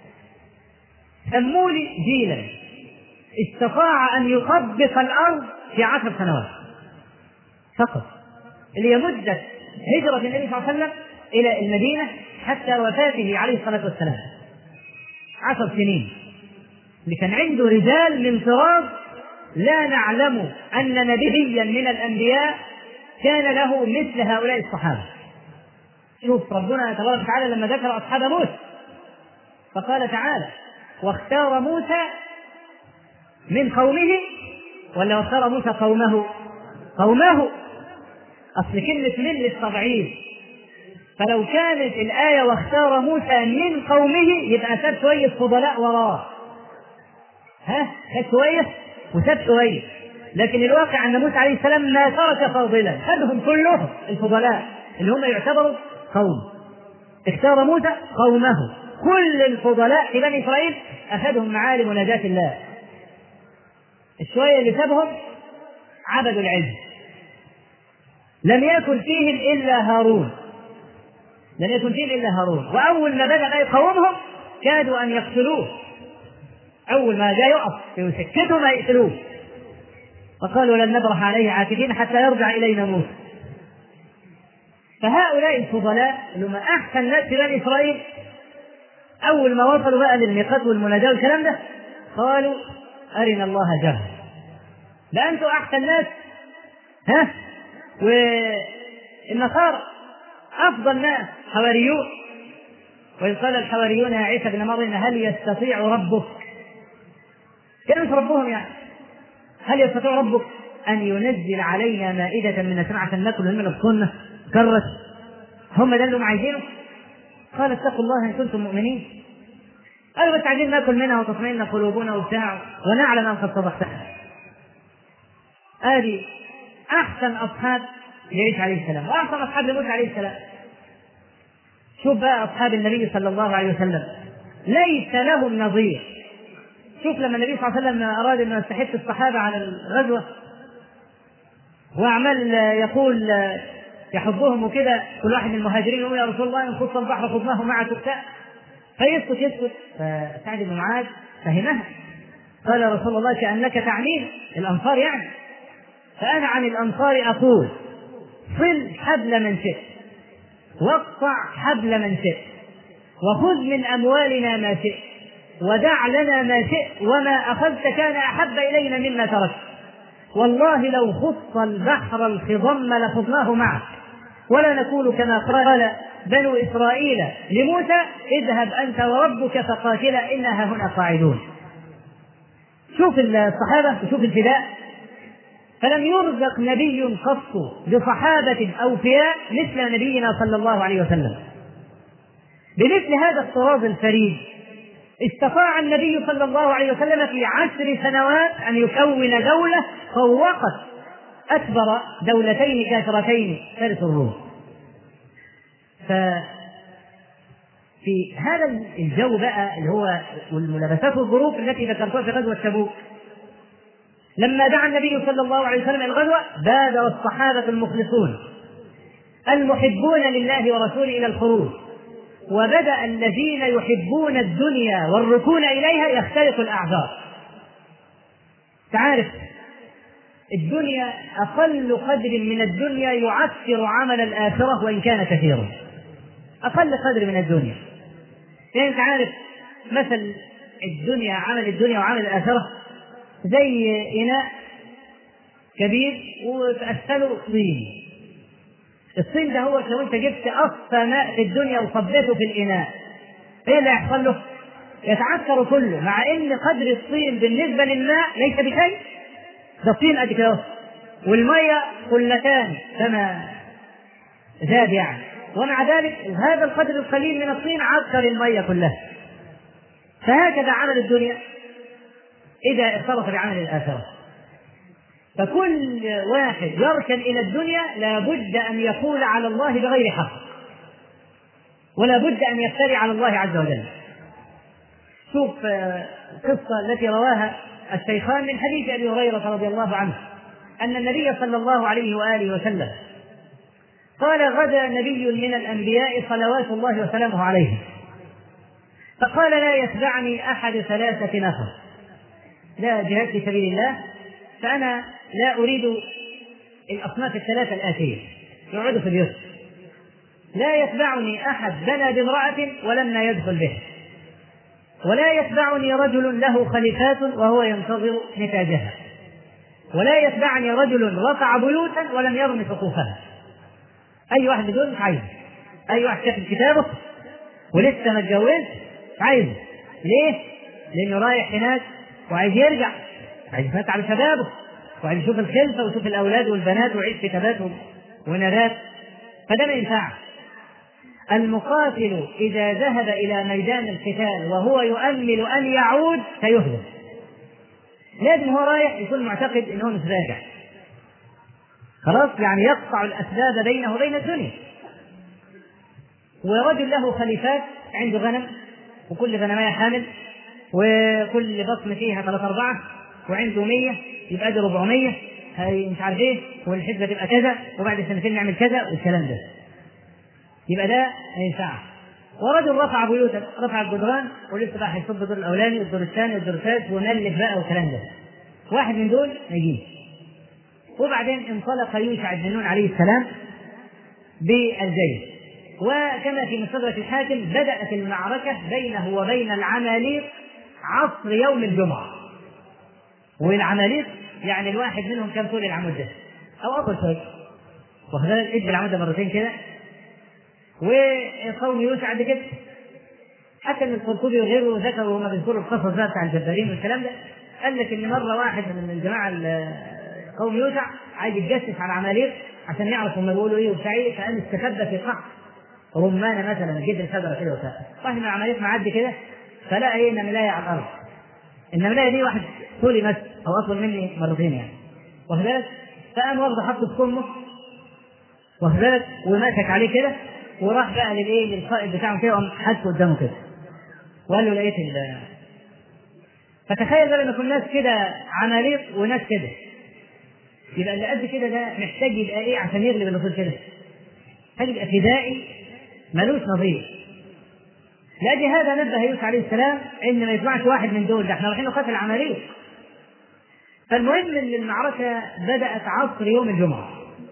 سموا لي جيلا استطاع أن يطبق الأرض في عشر سنوات فقط اللي هي مدة هجرة النبي صلى الله عليه وسلم إلى المدينة حتى وفاته عليه الصلاة والسلام عشر سنين اللي كان عنده رجال من طراز لا نعلم أن نبيا من الأنبياء كان له مثل هؤلاء الصحابة شوف ربنا تبارك وتعالى لما ذكر أصحاب موسى فقال تعالى واختار موسى من قومه ولا واختار موسى قومه قومه أصل كلمة من للتبعيض فلو كانت الآية واختار موسى من قومه يبقى ساب شوية فضلاء وراه ها خد شوية وساب شوية لكن الواقع أن موسى عليه السلام ما ترك فاضلا خدهم كلهم الفضلاء اللي هم يعتبروا قوم اختار موسى قومه كل الفضلاء في بني إسرائيل أخذهم معالم نجاة الله الشوية اللي سابهم عبدوا العلم لم يكن فيهم إلا هارون لم يكن فيهم إلا هارون وأول ما بدأ يقاومهم كادوا أن يقتلوه أول ما جاء يقف يسكتهم يقتلوه فقالوا لن نبرح عليه عاكفين حتى يرجع إلينا موسى فهؤلاء الفضلاء اللي هم أحسن ناس في بني إسرائيل أول ما وصلوا بقى للميقات والمناجاة والكلام ده قالوا أرنا الله جهل ده أنتم أحسن ناس ها والنصارى أفضل ناس حواريون وإذ قال الحواريون يا عيسى بن مريم هل يستطيع ربك كانوا مش ربهم يعني هل يستطيع ربك أن ينزل علينا مائدة من السماء عشان ناكل من السنة كرت هم ده اللي هم عايزينه قال اتقوا الله إن كنتم مؤمنين قالوا بس عايزين ناكل منها وتطمئن قلوبنا وبتاع ونعلم أن قد صدقتها هذه أحسن أصحاب لعيسى عليه السلام وأحسن أصحاب لموسى عليه السلام شوف بقى أصحاب النبي صلى الله عليه وسلم ليس لهم نظير شوف لما النبي صلى الله عليه وسلم أراد أن يستحث الصحابة على الغزوة وعمل يقول يحبهم وكده كل واحد من المهاجرين يقول يا رسول الله ان خص البحر خذناه معك وبتاع فيسكت يسكت فسعد بن معاذ فهمها قال يا رسول الله كانك تعنيه الانصار يعني فانا عن الانصار اقول صل حبل من شئت واقطع حبل من شئت وخذ من اموالنا ما شئت ودع لنا ما شئت وما اخذت كان احب الينا مما تركت والله لو خص البحر الخضم لخضناه معك ولا نقول كما قال بنو إسرائيل لموسى اذهب أنت وربك فقاتلا إنها هنا قاعدون شوف الصحابة وشوف الفداء فلم يرزق نبي قط بصحابة أوفياء مثل نبينا صلى الله عليه وسلم بمثل هذا الطراز الفريد استطاع النبي صلى الله عليه وسلم في عشر سنوات أن يكون دولة فوقت أكبر دولتين كافرتين فارس الروم ف في هذا الجو بقى اللي هو والملابسات والظروف التي ذكرتها في غزوة تبوك لما دعا النبي صلى الله عليه وسلم الغزوة بادر الصحابة المخلصون المحبون لله ورسوله إلى الخروج وبدأ الذين يحبون الدنيا والركون إليها يختلف الأعذار تعرف الدنيا أقل قدر من الدنيا يعسر عمل الآخرة وإن كان كثيرا أقل قدر من الدنيا يعني أنت عارف مثل الدنيا عمل الدنيا وعمل الآخرة زي إناء كبير وتأثله طين الطين ده هو لو أنت جبت أصفى ماء في الدنيا وصبيته في الإناء إيه اللي هيحصل له؟ يتعثر كله مع ان قدر الطين بالنسبه للماء ليس بشيء ده الطين قد كده والميه قلتان كما زاد يعني ومع ذلك هذا القدر القليل من الطين عكر الميه كلها فهكذا عمل الدنيا اذا اختلط بعمل الاخره فكل واحد يركن الى الدنيا لابد ان يقول على الله بغير حق ولا بد ان يفتري على الله عز وجل شوف القصة التي رواها الشيخان من حديث أبي هريرة رضي الله عنه أن النبي صلى الله عليه وآله وسلم قال غدا نبي من الأنبياء صلوات الله وسلامه عليه فقال لا يتبعني أحد ثلاثة نفر لا جهاد في سبيل الله فأنا لا أريد الأصناف الثلاثة الآتية يقعدوا في اليسر لا يتبعني أحد بنى بامرأة ولما يدخل به ولا يتبعني رجل له خليفات وهو ينتظر نتاجها ولا يتبعني رجل رفع بيوتا ولم يرمي سقوفها اي واحد بدون مش عايز اي واحد كاتب كتابه ولسه ما اتجوزش عايزه ليه؟ لانه رايح هناك وعايز يرجع عايز يفتح على شبابه وعايز يشوف الخلفه ويشوف الاولاد والبنات ويعيش في تبات ونادات فده ما ينفعش المقاتل إذا ذهب إلى ميدان القتال وهو يؤمل أن يعود سيهزم لازم هو رايح يكون معتقد أنه مش راجع خلاص يعني يقطع الأسباب بينه وبين الدنيا ورجل له خليفات عنده غنم وكل غنماية حامل وكل بطن فيها ثلاثة أربعة وعنده مية يبقى دي 400 هي مش عارف ايه والحسبة تبقى كذا وبعد سنتين نعمل كذا والكلام ده يبقى ده ما ينفعش ورجل رفع بيوتا رفع الجدران ولسه بقى هيصب الدور الاولاني والدور الثاني والدور الثالث ونلف بقى والكلام ده واحد من دول ما يجيش وبعدين انطلق يوشع بن نون عليه السلام بالجيش وكما في مستدرك الحاكم بدأت المعركة بينه وبين العماليق عصر يوم الجمعة والعماليق يعني الواحد منهم كم طول العمود ده أو أطول شوية واخد بالك ادي العمود ده مرتين كده وقوم يوسع قد كده حتى ان القرطبي وغيره ذكروا هما بيذكروا القصص بقى بتاع الجبارين والكلام ده قال لك ان مره واحد من الجماعه قوم يوسع عايز يتجسس على عماليق عشان يعرف هم بيقولوا ايه وبتاع ايه فقام استخبى في قحط رمانه مثلا جدر شجره كده وبتاع واحد من العماليق معدي كده فلقى ايه نملايه على الارض النملايه دي واحد طولي بس او اطول مني مرتين يعني واخد بالك فقام واخده حطه في كمه واخد بالك وماسك عليه كده وراح بقى للايه للقائد بتاعهم كده وقام حاسه قدامه كده وقال له لقيت ال فتخيل بقى لما يكون ناس كده عماليق وناس كده يبقى اللي قد كده ده محتاج يبقى ايه عشان يغلب اللي كده محتاج يبقى فدائي ملوش نظير لأجل هذا نبه يوسف عليه السلام ان ما يسمعش واحد من دول ده احنا رايحين نقاتل عماليق فالمهم ان المعركه بدات عصر يوم الجمعه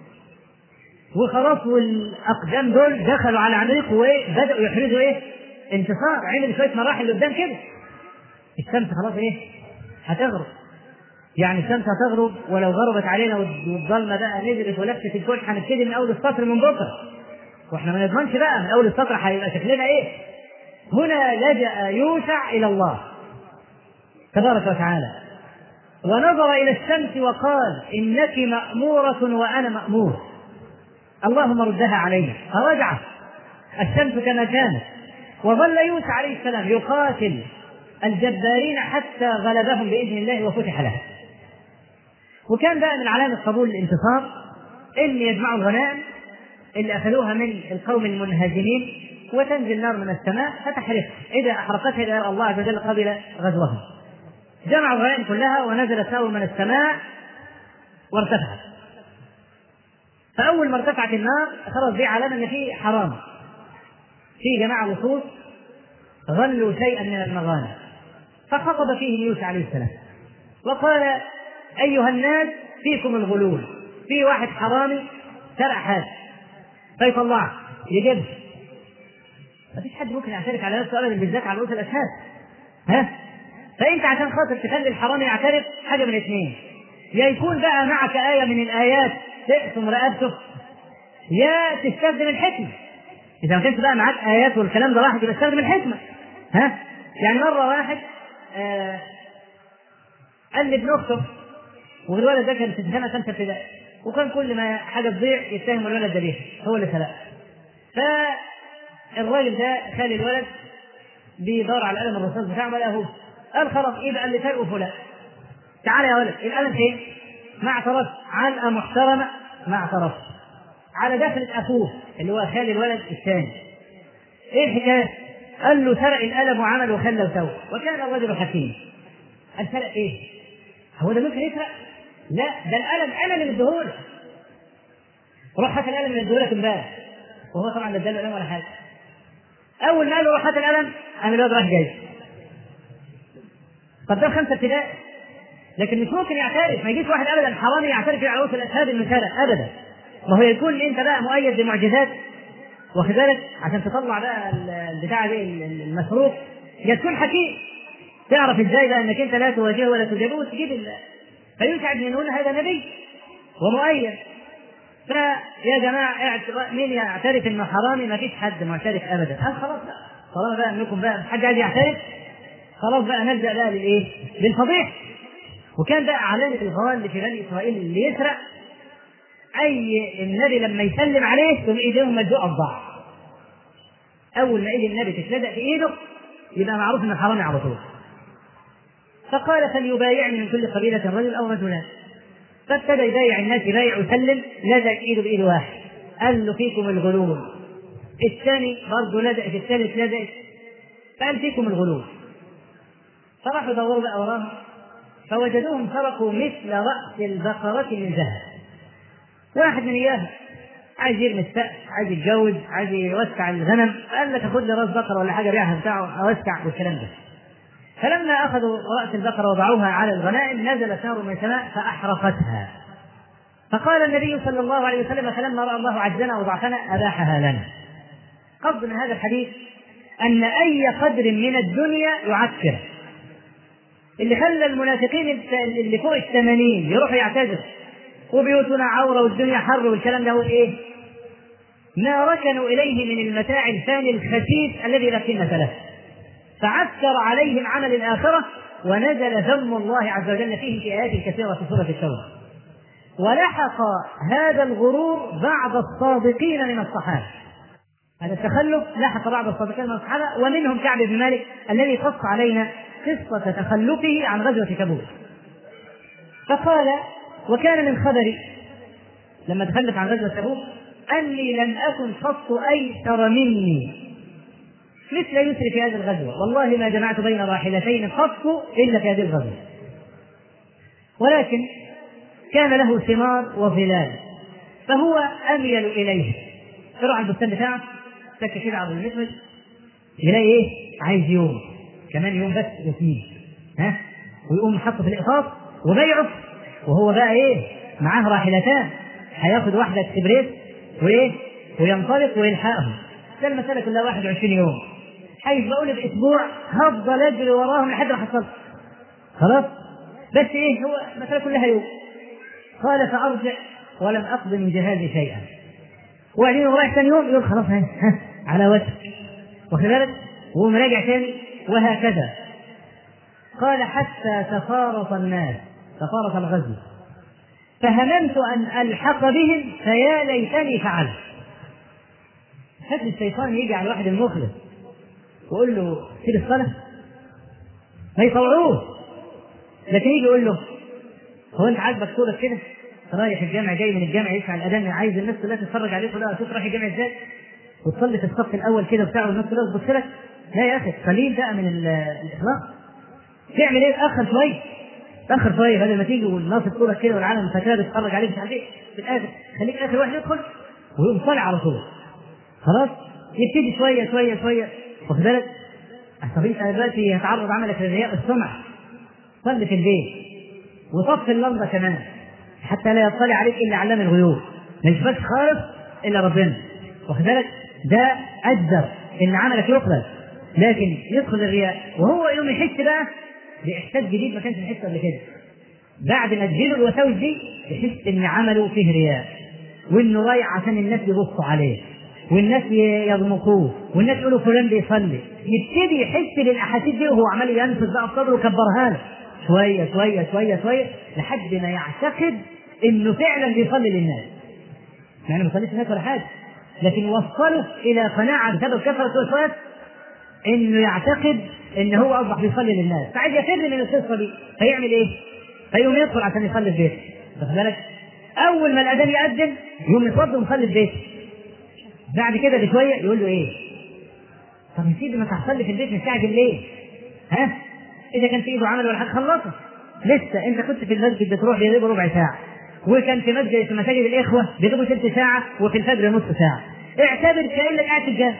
وخلاص والاقدام دول دخلوا على عماليق وبداوا يحرزوا ايه؟ انتصار عمل شويه مراحل قدام كده الشمس خلاص ايه؟ هتغرب يعني الشمس هتغرب ولو غربت علينا والظلمه بقى نزلت ولفت الكل هنبتدي من اول السطر من بكره واحنا ما نضمنش بقى من اول السطر هيبقى شكلنا ايه؟ هنا لجأ يوشع الى الله تبارك وتعالى ونظر الى الشمس وقال انك ماموره وانا مامور اللهم ردها علينا فرجعت الشمس كما كانت وظل يوسف عليه السلام يقاتل الجبارين حتى غلبهم باذن الله وفتح لهم وكان بقى من علامه قبول الانتصار ان يجمعوا الغنائم اللي اخذوها من القوم المنهزمين وتنزل نار من السماء فتحرقها اذا احرقتها اذا الله عز وجل قبل غزوهم جمعوا الغنائم كلها ونزلت نار من السماء وارتفعت فاول ما ارتفعت النار خلاص دي علامه ان في حرام في جماعه لصوص غلوا شيئا من المغانم فخطب فيهم يوسف عليه السلام وقال ايها الناس فيكم الغلول في واحد حرامي سرق حاجه فيطلعه يجيبها ما فيش حد ممكن يعترف على نفسه ابدا بالذات على رؤوس الاشهاد ها فانت عشان خاطر تخلي الحرامي يعترف حاجه من اثنين يا يكون بقى معك ايه من الايات تقسم رقبته يا تستخدم الحكمه اذا ما كانش بقى معاك ايات والكلام ده واحد يبقى استخدم الحكمه ها يعني مره واحد آه قال لابن اخته والولد ده كان في سنه خمسه ابتدائي وكان كل ما حاجه تضيع يتهم الولد ده بيها هو اللي سرقها فالراجل ده خالي الولد بيدور على القلم الرصاص بتاعه ما لقاهوش قال خلاص يبقى اللي سرقه فلان تعالى يا ولد القلم فين؟ ما اعترفش علقه محترمه ما اعترفش على دخلة اخوه اللي هو خالي الولد الثاني ايه الحكايه؟ قال له سرق القلم وعمل وخلى وسوى وكان الرجل حكيم قال سرق ايه؟ هو ده ممكن يسرق؟ لا ده القلم انا اللي مديهولك روح هات القلم اللي مديهولك امبارح وهو طبعا لا اداله قلم ولا حاجه اول ما قال له روح هات القلم قام الواد راح جاي طب ده خمسه ابتدائي لكن مش ممكن يعترف ما يجيش واحد ابدا حرامي يعترف على رؤوس الاشهاد انه سرق ابدا ما هو يكون انت بقى مؤيد بمعجزات واخد بالك عشان تطلع بقى البتاع دي المسروق يا تكون حكيم تعرف ازاي بقى انك انت لا تواجهه ولا تجيبه وتجيب ال... فيوسع بن نون هذا نبي ومؤيد فيا جماعه مين يعترف انه حرامي ما فيش حد معترف ابدا قال خلاص طالما بقى انكم بقى حد عايز يعترف خلاص بقى نبدا بقى بالايه؟ بالفضيحه وكان بقى علامه الغوال في بني اسرائيل اللي يسرق اي النبي لما يسلم عليه تقوم ايديهم ملزوقه ببعض اول ما ايد النبي تتلزق في ايده يبقى معروف انه حرامي على طول فقال فليبايعني من كل قبيله رجل او رجلان فابتدى يبايع الناس يبايع ويسلم لزق ايده بايد واحد قال له فيكم الغلول الثاني برضه لزق في الثالث لزق قال فيكم الغلول فراحوا دوروا بقى وراهم فوجدوهم سرقوا مثل رأس البقرة من ذهب واحد من إياهم عايز يرمي السقف عايز يتجوز عايز يوسع الغنم قال لك خد لي راس بقره ولا حاجه بيعها بتاعه اوسع والكلام ده فلما اخذوا راس البقره وضعوها على الغنائم نزلت نار من السماء فاحرقتها فقال النبي صلى الله عليه وسلم فلما راى الله عجزنا وضعفنا اباحها لنا قصد من هذا الحديث ان اي قدر من الدنيا يعكر اللي خلى المنافقين اللي فوق الثمانين يروحوا يعتذروا وبيوتنا عوره والدنيا حر والكلام ده هو ايه؟ ما ركنوا اليه من المتاع الفاني الخسيس الذي لا قيمه له فعسكر عليهم عمل الاخره ونزل ذم الله عز وجل فيه في ايات كثيره في سوره التوبه ولحق هذا الغرور بعض الصادقين من الصحابه هذا التخلف لحق بعض الصادقين من الصحابه ومنهم كعب بن مالك الذي قص علينا قصه تخلفه عن غزوه تبوك فقال وكان من خبري لما تخلف عن غزوة تبوك أني لم أكن قط أيسر مني مثل يسر في هذه الغزوة والله ما جمعت بين راحلتين قط إلا في هذه الغزوة ولكن كان له ثمار وظلال فهو أميل إليه تروح على البستان بتاعه تك كده على المسمج يلاقي إيه؟ عايز يوم كمان يوم بس يسيب ها ويقوم حطه في الإقفاص وبيعه وهو بقى ايه معاه راحلتان هياخد واحده اكسبريس وايه وينطلق ويلحقهم ده المساله كلها 21 يوم حيث بقول باسبوع هفضل اجري وراهم لحد ما حصلت خلاص بس ايه هو المساله كلها يوم قال فارجع ولم اقض من جهازي شيئا وبعدين رايح ثاني يوم يقول خلاص ها, ها على وجه واخد بالك وهو راجع ثاني وهكذا قال حتى تفارط الناس تفارق الغزو فهممت أن ألحق بهم فيا ليتني فعلت هات الشيطان يجي على الواحد المخلص ويقول له سيب الصلاة ما يطوعوه لكن يجي يقول له هو انت عاجبك صورة كده رايح الجامع جاي من الجامع يسمع الاذان عايز الناس كلها تتفرج عليك كلها شوف رايح الجامع ازاي وتصلي في الصف الاول كده بتاعه والناس كلها تبص لك لا يا اخي قليل بقى من الاخلاق تعمل ايه تاخر شويه تاخر شويه بدل ما تيجي والناس تقولك كده والعالم فاكرها بتتفرج عليك مش عارف ايه في الاخر خليك اخر واحد يدخل ويقوم طالع على طول خلاص يبتدي شويه شويه شويه واخد بالك طب انت دلوقتي هتعرض عملك للرياء السمعه صلي في البيت وطفي اللمبه كمان حتى لا يطلع عليك الا علام الغيوب ما يشبكش خالص الا ربنا واخد بالك ده اجدر ان عملك يقبل لكن يدخل الرياء وهو يوم يحس بقى باحساس جديد ما كانش يحسه قبل كده بعد ما تجيله الوساوس دي يحس ان عمله فيه رياء وانه رايح عشان الناس يبصوا عليه والناس يضمقوه والناس يقولوا فلان بيصلي يبتدي يحس بالاحاسيس دي وهو عمال ينفذ بقى في صدره وكبرها له شويه شويه شويه شويه لحد ما يعتقد انه فعلا بيصلي للناس يعني ما بيصليش الناس ولا حاجه لكن وصله الى قناعه بسبب كثره الوسواس انه يعتقد ان هو اصبح بيصلي للناس فعايز يفر من القصه دي فيعمل ايه؟ فيقوم يدخل عشان يصلي في بيته واخد بالك؟ اول ما الاذان يأذن يقوم يتوضا ويصلي في بيته بعد كده بشويه يقول له ايه؟ طب يا سيدي ما تصلي في البيت مستعجل ليه؟ ها؟ اذا كان في ايده عمل ولا حاجه خلصه لسه انت كنت في المسجد بتروح بيغيب ربع ساعه وكان في مسجد في مساجد الاخوه بيغيبوا ثلث ساعه وفي الفجر نص ساعه اعتبر كانك قاعد في الجامع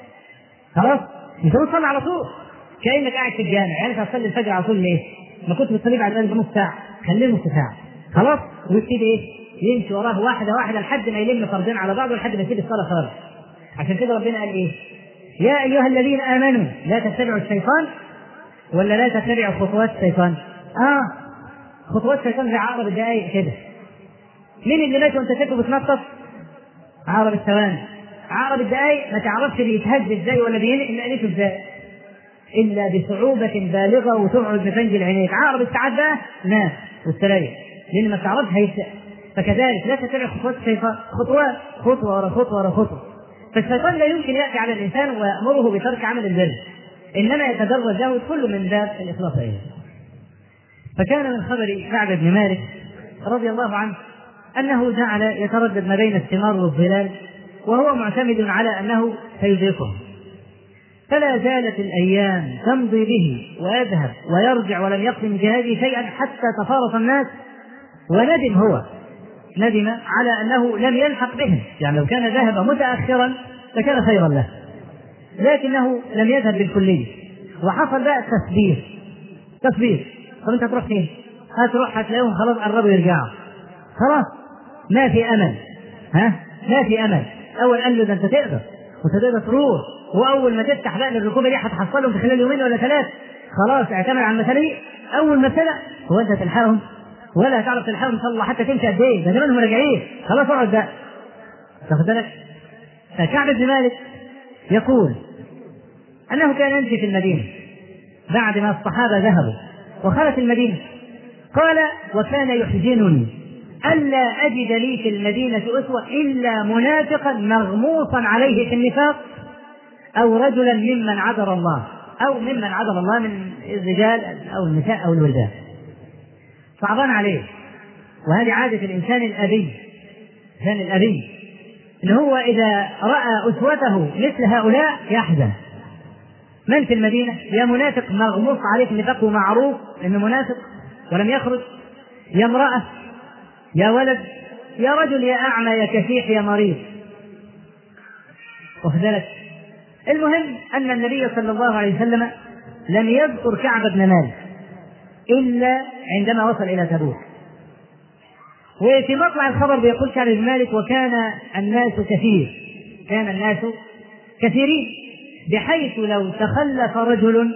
خلاص انت بتصلي على طول كانك قاعد في الجامع يعني انت هتصلي الفجر على طول ليه؟ ما كنت بتصلي بعد الاذان بنص ساعه خليه نص ساعه خلاص ويبتدي ايه؟ يمشي وراه واحده واحده لحد ما يلم فردين على بعض لحد ما يسيب الصلاه خالص عشان كده ربنا قال ايه؟ يا ايها الذين امنوا لا تتبعوا الشيطان ولا لا تتبعوا خطوات الشيطان؟ اه خطوات الشيطان زي عقرب الدقايق كده مين اللي ماشي وانت شايفه بتنطط؟ عقرب الثواني عقرب الدقايق ما تعرفش بيتهز ازاي ولا بينقل نقلته ازاي الا بصعوبه بالغه وتقعد مفنجل عينيك عقرب الساعات بقى نام واستريح لان ما تعرفش هيبدا فكذلك لا تتبع خطوات الشيطان خطوات خطوه ورا خطوه ورا خطوه فالشيطان لا يمكن ياتي على الانسان ويامره بترك عمل البر انما يتدرج له كل من باب الاخلاص اليه فكان من خبر كعب بن مالك رضي الله عنه انه جعل يتردد ما بين الثمار والظلال وهو معتمد على انه سيدركه فلا زالت الايام تمضي به ويذهب ويرجع ولم يقضي من جهاده شيئا حتى تفارق الناس وندم هو ندم على انه لم يلحق بهم يعني لو كان ذهب متاخرا لكان خيرا له لكنه لم يذهب بالكليه وحصل بقى تثبير تثبير طب انت هتروح فين؟ هتروح هتلاقيهم خلاص قربوا يرجعوا خلاص ما في امل ها ما في امل اول قال له ده انت تقدر وتقدر تروح واول ما تفتح بقى الركوبه دي هتحصلهم في خلال يومين ولا ثلاث خلاص اعتمد على المشاريع اول ما ابتدى هو انت تلحقهم ولا تعرف تلحقهم ان شاء الله حتى تمشي قد ايه ده زمانهم راجعين خلاص اقعد بقى تاخد بالك فكعب بن مالك يقول انه كان يمشي في المدينه بعد ما الصحابه ذهبوا وخلت المدينه قال وكان يحزنني ألا أجد لي في المدينة أسوة إلا منافقا مغموصا عليه في النفاق أو رجلا ممن عذر الله أو ممن عذر الله من الرجال أو النساء أو الولدان صعبان عليه وهذه عادة الإنسان الأبي الإنسان الأبي إن هو إذا رأى أسوته مثل هؤلاء يحزن من في المدينة يا منافق مغموس عليه في النفاق ومعروف إنه منافق ولم يخرج يا امرأة يا ولد يا رجل يا أعمى يا كفيح يا مريض واخد بالك المهم أن النبي صلى الله عليه وسلم لم يذكر كعب بن مالك إلا عندما وصل إلى تبوك وفي مطلع الخبر بيقول كعب بن مالك وكان الناس كثير كان الناس كثيرين بحيث لو تخلف رجل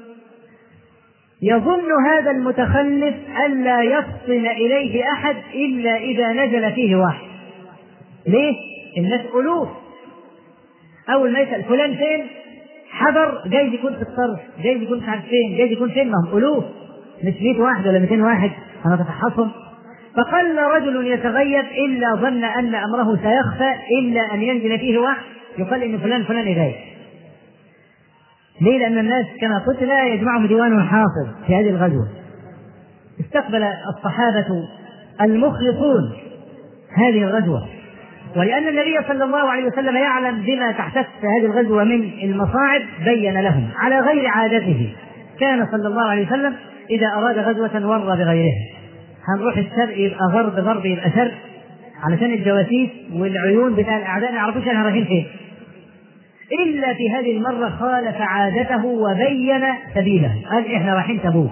يظن هذا المتخلف ألا يفطن إليه أحد إلا إذا نزل فيه واحد ليه؟ الناس ألوف أول ما يسأل فلان فين؟ حضر جايز يكون في الصرف جايز يكون مش عارف فين جايز يكون فين ما هم ألوف مش 100 واحد ولا 200 واحد أنا بتفحصهم فقل رجل يتغيب إلا ظن أن أمره سيخفى إلا أن ينزل فيه واحد يقال إن فلان فلان غايب ليه؟ لأن الناس كما قلت لا يجمعهم ديوان حافظ في هذه الغزوة. استقبل الصحابة المخلصون هذه الغزوة ولأن النبي صلى الله عليه وسلم يعلم بما تحتف هذه الغزوة من المصاعب بين لهم على غير عادته. كان صلى الله عليه وسلم إذا أراد غزوة ور بغيرها. هنروح الشرق يبقى غرب غرب يبقى شرق علشان الجواسيس والعيون بتاع الأعداء ما يعرفوش احنا رايحين فين. إلا في هذه المرة خالف عادته وبين سبيله قال إحنا رايحين تبوك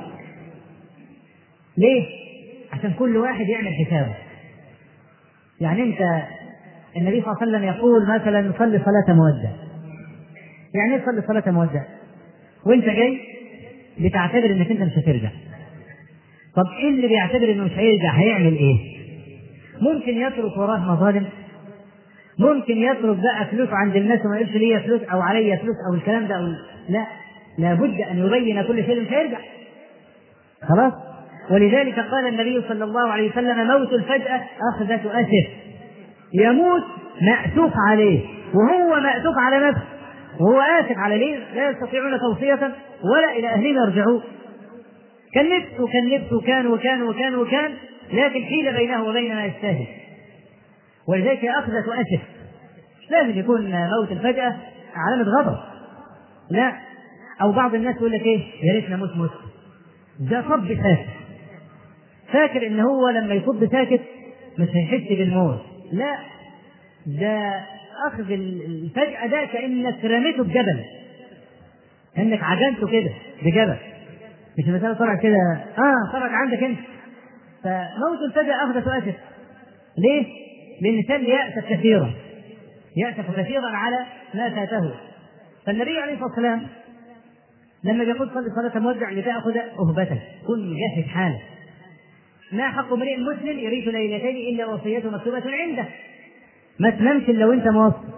ليه؟ عشان كل واحد يعمل حسابه يعني أنت النبي صلى الله عليه وسلم يقول مثلا صلي صلاة مودع يعني ايه صلي صلاة مودع؟ وأنت جاي بتعتبر إنك أنت مش هترجع طب إيه اللي بيعتبر إنه مش هيرجع هيعمل إيه؟ ممكن يترك وراه مظالم ممكن يطلب بقى فلوس عند الناس وما يقولش ليا فلوس او عليا فلوس او الكلام ده أو لا لابد ان يبين كل شيء مش هيرجع خلاص ولذلك قال النبي صلى الله عليه وسلم موت الفجأة أخذة أسف يموت مأسوف عليه وهو مأسوف على نفسه وهو آسف على ليه لا يستطيعون توصية ولا إلى أهلهم يرجعون كان نفسه كان نفسه كان وكان وكان وكان لكن حيل بينه وبين ما يستاهل ولذلك أخذة أسف لازم يكون موت الفجأة علامة غضب لا أو بعض الناس يقول لك إيه يا ريت نموت مسلم ده صب ساكت فاكر إن هو لما يصب ساكت مش هيحس بالموت لا ده أخذ الفجأة ده كأنك رميته بجبل كأنك عجنته كده بجبل مش المسألة طلع كده اه طلعت عندك انت فموت الفجأة أخذة أسف ليه؟ للإنسان يأسف كثيرا يأسف كثيرا على ما فاته فالنبي عليه الصلاة والسلام لما يقول صلي صلاة مودع لتأخذ أهبته كن جاهز حالك ما حق امرئ مسلم يريد ليلتين إلا وصيته مكتوبة عنده ما تنامش إلا وأنت موصي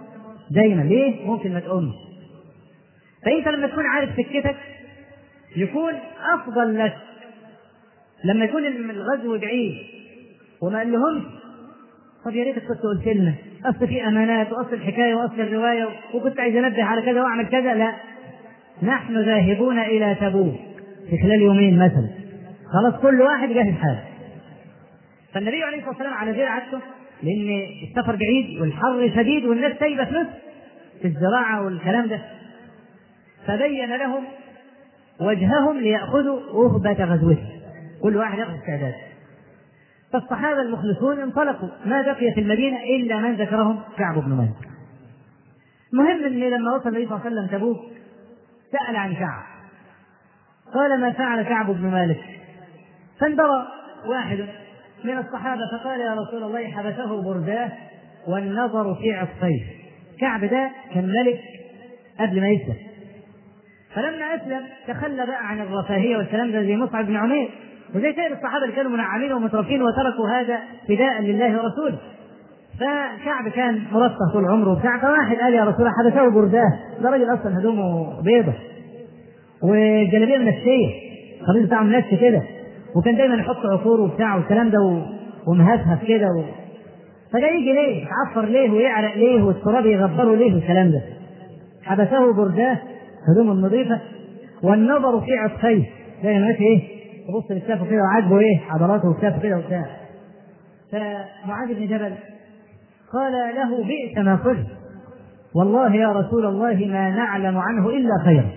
دايما ليه؟ ممكن ما تقومش فانت لما تكون عارف سكتك يكون افضل لك لما يكون الغزو بعيد وما قال لهمش طب يا ريتك كنت قلت لنا اصل في امانات واصل الحكايه واصل الروايه وكنت عايز انبه على كذا واعمل كذا لا نحن ذاهبون الى تبوك في خلال يومين مثلا خلاص كل واحد جاهز حاله فالنبي عليه الصلاه والسلام على غير عادته لان السفر بعيد والحر شديد والناس سايبه فلوس في الزراعه والكلام ده فبين لهم وجههم ليأخذوا أهبة غزوته كل واحد يأخذ استعداد فالصحابة المخلصون انطلقوا ما بقي في المدينة إلا من ذكرهم كعب بن مالك المهم أن لما وصل النبي صلى الله عليه وسلم تبوك سأل عن كعب قال ما فعل كعب بن مالك فانبرى واحد من الصحابة فقال يا رسول الله حبسه برداه والنظر في عطفيه كعب ده كان ملك قبل ما يسلم فلما اسلم تخلى بقى عن الرفاهيه والكلام ده زي مصعب بن عمير وزي سائر الصحابه اللي كانوا منعمين ومترفين وتركوا هذا فداء لله ورسوله فكعب كان مرفه طول عمره وبتاع فواحد قال يا رسول الله حبسه برداه ده راجل اصلا هدومه بيضه والجلابيه منشيه القميص بتاعه منش كده وكان دايما يحط عطور وبتاع والكلام ده ومهفهف كده و... فده يجي ليه؟ يتعفر ليه ويعرق ليه والتراب يغبره ليه والكلام ده حبسه برداه هدومه النظيفة والنظر في عطفيه زي ماشي ايه يبص لكتافه كده وعاجبه ايه عضلاته وكتافه كده وبتاع فمعاذ بن جبل قال له بئس ما قلت والله يا رسول الله ما نعلم عنه الا خيرا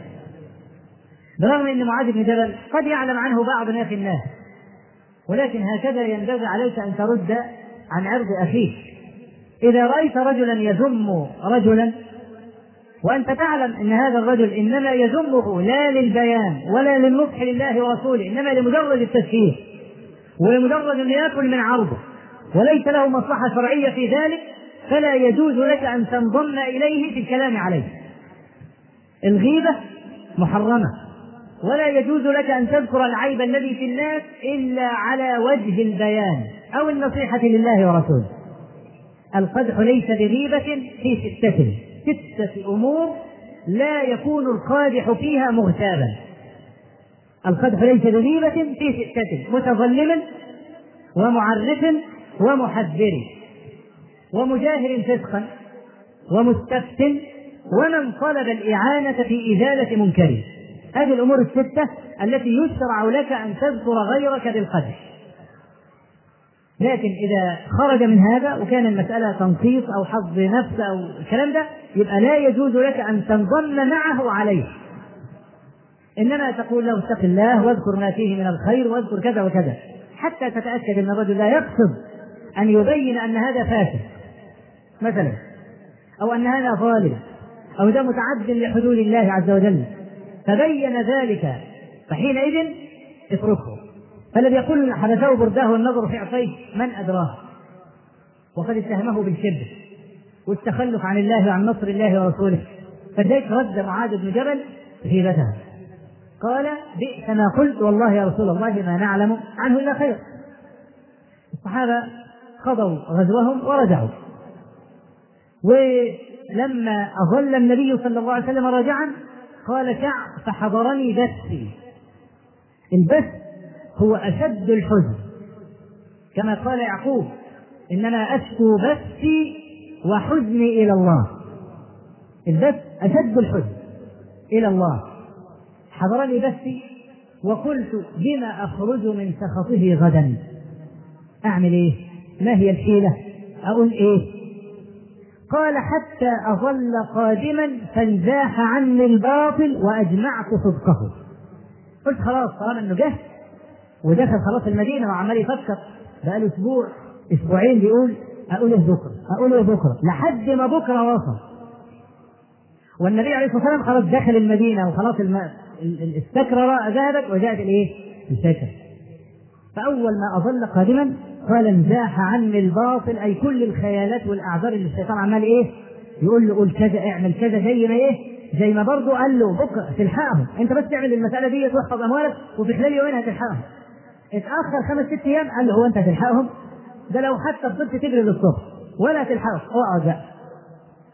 برغم ان معاذ بن جبل قد يعلم عنه بعض ناس الناس ولكن هكذا ينبغي عليك ان ترد عن عرض اخيك اذا رايت رجلا يذم رجلا وأنت تعلم أن هذا الرجل إنما يذمه لا للبيان ولا للنصح لله ورسوله إنما لمجرد التسفيه ولمجرد أن يأكل من عرضه وليس له مصلحة شرعية في ذلك فلا يجوز لك أن تنضم إليه في الكلام عليه الغيبة محرمة ولا يجوز لك أن تذكر العيب الذي في الناس إلا على وجه البيان أو النصيحة لله ورسوله القدح ليس بغيبة في ستة ستة أمور لا يكون القادح فيها مغتابا القدح ليس بغيبة في ستة متظلم ومعرف ومحذر ومجاهر فسقا ومستفت ومن طلب الإعانة في إزالة منكره هذه الأمور الستة التي يشرع لك أن تذكر غيرك بالقدح لكن إذا خرج من هذا وكان المسألة تنقيص أو حظ نفس أو الكلام ده يبقى لا يجوز لك أن تنضم معه عليه إنما تقول له اتق الله واذكر ما فيه من الخير واذكر كذا وكذا حتى تتأكد أن الرجل لا يقصد أن يبين أن هذا فاسد مثلا أو أن هذا ظالم أو ده متعد لحدود الله عز وجل فبين ذلك فحينئذ اتركه فالذي يقول حدثه برداه والنظر في عصيه من أدراه وقد اتهمه بالكذب والتخلف عن الله وعن نصر الله ورسوله فلذلك رد معاذ بن جبل غيبتها قال بئس ما قلت والله يا رسول الله ما نعلم عنه الا خير الصحابه قضوا غزوهم ورجعوا ولما اظل النبي صلى الله عليه وسلم راجعا قال كعب فحضرني بثي البث هو اشد الحزن كما قال يعقوب انما اشكو بثي وحزني الى الله البث اشد الحزن الى الله حضرني بثي وقلت بما اخرج من سخطه غدا اعمل ايه ما هي الحيله اقول ايه قال حتى اظل قادما فانزاح عني الباطل واجمعت صدقه قلت خلاص طالما انه جه ودخل خلاص المدينه وعمال يفكر بقى له اسبوع اسبوعين بيقول اقول ايه بكره اقول ايه بكره لحد ما بكره وصل والنبي عليه الصلاه والسلام خلاص دخل المدينه وخلاص الم... السكره ذهبت وجاءت الايه؟ السكره فاول ما اظل قادما قال انزاح عني الباطل اي كل الخيالات والاعذار اللي الشيطان عمال ايه؟ يقول له قول كذا اعمل كذا زي ما ايه؟ زي ما برضه قال له بكره تلحقهم انت بس تعمل المساله دي واحفظ اموالك وفي خلال يومين هتلحقهم اتاخر خمس ست ايام قال له هو انت هتلحقهم؟ ده لو حتى فضلت تجري للصبح ولا تلحقهم اقعد بقى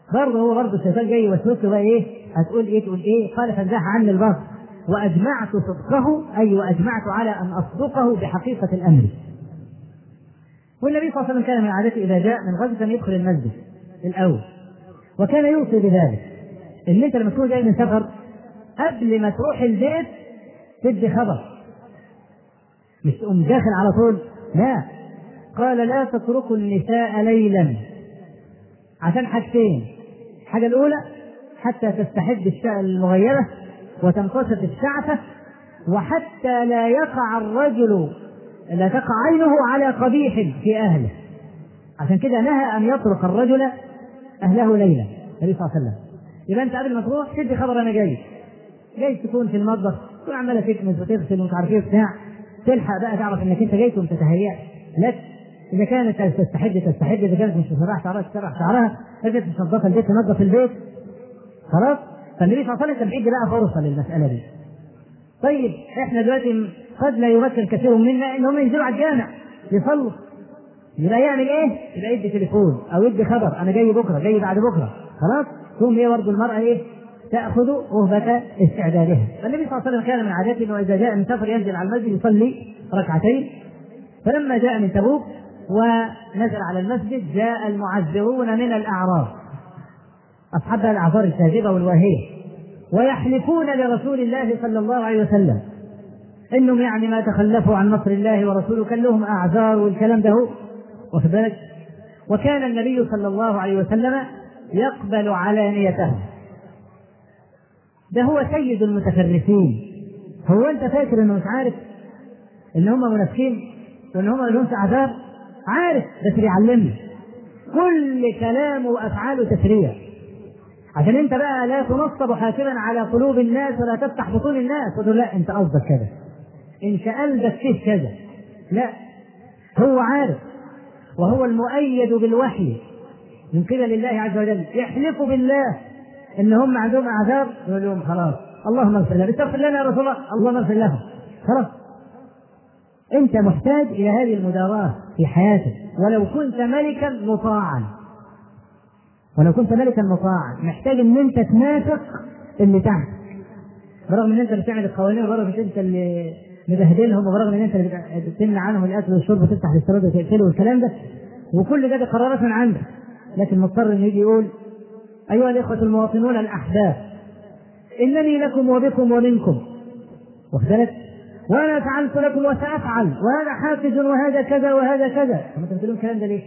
برضه هو برضه الشيطان جاي يوسوس له بقى ايه؟ هتقول ايه تقول ايه؟ قال فانزاح عني البصر واجمعت صدقه اي واجمعت على ان اصدقه بحقيقه الامر. والنبي صلى الله عليه وسلم كان من عادته اذا جاء من غزوه ان يدخل المسجد الاول وكان يوصي بذلك ان انت لما تكون جاي من سفر قبل ما تروح البيت تدي خبر مش تقوم داخل على طول لا قال لا تتركوا النساء ليلا عشان حاجتين الحاجة الأولى حتى تستحد الشاء المغيبة وتنقصف الشعثة وحتى لا يقع الرجل لا تقع عينه على قبيح في أهله عشان كده نهى أن يطرق الرجل أهله ليلا النبي صلى الله عليه وسلم يبقى أنت قبل ما تروح تدي خبر أنا جاي جاي تكون في المطبخ تكون عمالة تكنس وتغسل ومش عارف إيه وبتاع تلحق بقى تعرف إنك أنت جاي تقوم تتهيأ لك إذا كانت تستحد تستحد إذا كانت مش تسرح شعرها تسرح شعرها إذا كانت مش تنظف البيت تنظف البيت خلاص فالنبي صلى الله عليه وسلم كان بيدي بقى فرصة للمسألة دي طيب احنا دلوقتي قد لا يمكن كثير منا ان هم ينزلوا على الجامع يصلوا يبقى يعمل ايه؟ يبقى يدي تليفون او يدي خبر انا جاي بكره جاي بعد بكره خلاص ثم هي برضه المراه ايه؟ تاخذ وهبه استعدادها فالنبي صلى الله عليه وسلم كان من عادته انه اذا جاء من سفر ينزل على المسجد يصلي ركعتين فلما جاء من تبوك ونزل على المسجد جاء المعذرون من الاعراب اصحاب الاعذار الكاذبه والواهيه ويحلفون لرسول الله صلى الله عليه وسلم انهم يعني ما تخلفوا عن نصر الله ورسوله كان لهم اعذار والكلام ده هو واخد بالك وكان النبي صلى الله عليه وسلم يقبل علانيتهم ده هو سيد المتفرسين هو انت فاكر انه مش عارف ان هم منافقين وان هم لهم اعذار عارف بس بيعلمنا كل كلامه وافعاله تسريع عشان انت بقى لا تنصب حاكما على قلوب الناس ولا تفتح بطون الناس وتقول لا انت قصدك كذا انت قلبك فيه كذا لا هو عارف وهو المؤيد بالوحي من قبل الله عز وجل يحلف بالله ان هم عندهم اعذار يقول لهم خلاص اللهم اغفر لنا استغفر لنا يا رسول الله اللهم اغفر لهم خلاص انت محتاج الى هذه المداراة في حياتك ولو كنت ملكا مطاعا ولو كنت ملكا مطاعا محتاج ان انت تنافق اللي تحت برغم ان انت اللي بتعمل القوانين وبرغم ان انت اللي مبهدلهم وبرغم ان انت اللي بتمنع عنهم الاكل والشرب وتفتح الاستيراد وتقفله والكلام ده وكل ده بقرارات من عندك لكن مضطر انه يجي يقول ايها الاخوه المواطنون الاحباب انني لكم وبكم ومنكم واخد بالك وانا فعلت لكم وسافعل وهذا حافز وهذا كذا وهذا كذا طب انت بتقولون الكلام ده ليه؟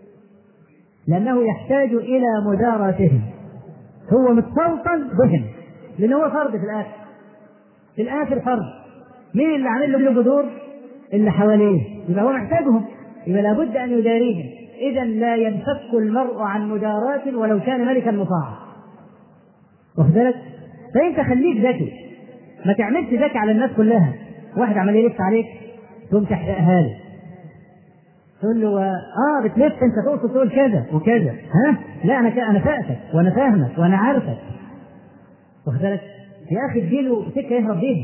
لانه يحتاج الى مداراتهم هو متسلطن بهم لان هو فرد في الاخر في الاخر فرد مين اللي عامل له جذور؟ اللي حواليه يبقى هو محتاجهم يبقى لابد ان يداريهم اذا لا ينفك المرء عن مداراة ولو كان ملكا مطاعا واخد بالك؟ فانت خليك ذكي ما تعملش ذكي على الناس كلها واحد عمال يلف عليك تقوم تحرقها له تقول له اه بتلف انت تقصد تقول كذا وكذا ها لا انا انا فاقتك وانا فاهمك وانا عارفك واخد بالك يا اخي اديله سكه يهرب بيها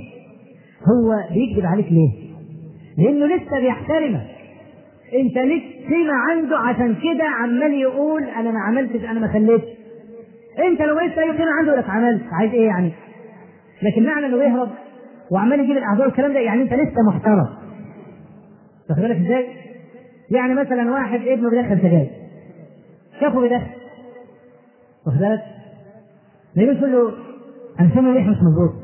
هو بيكذب عليك ليه؟ لانه لسه بيحترمك انت ليك قيمه عنده عشان كده عمال يقول انا ما عملتش انا ما خليتش انت لو لسه اي قيمه عنده لك عملت عايز ايه يعني؟ لكن معنى انه يهرب وعمال يجيب الاعذار الكلام ده يعني انت لسه محترم واخد بالك ازاي؟ يعني مثلا واحد ابنه بيدخن سجاير شافه بيدخن واخد بالك؟ ما يقول له انا سامع ريح مش مظبوط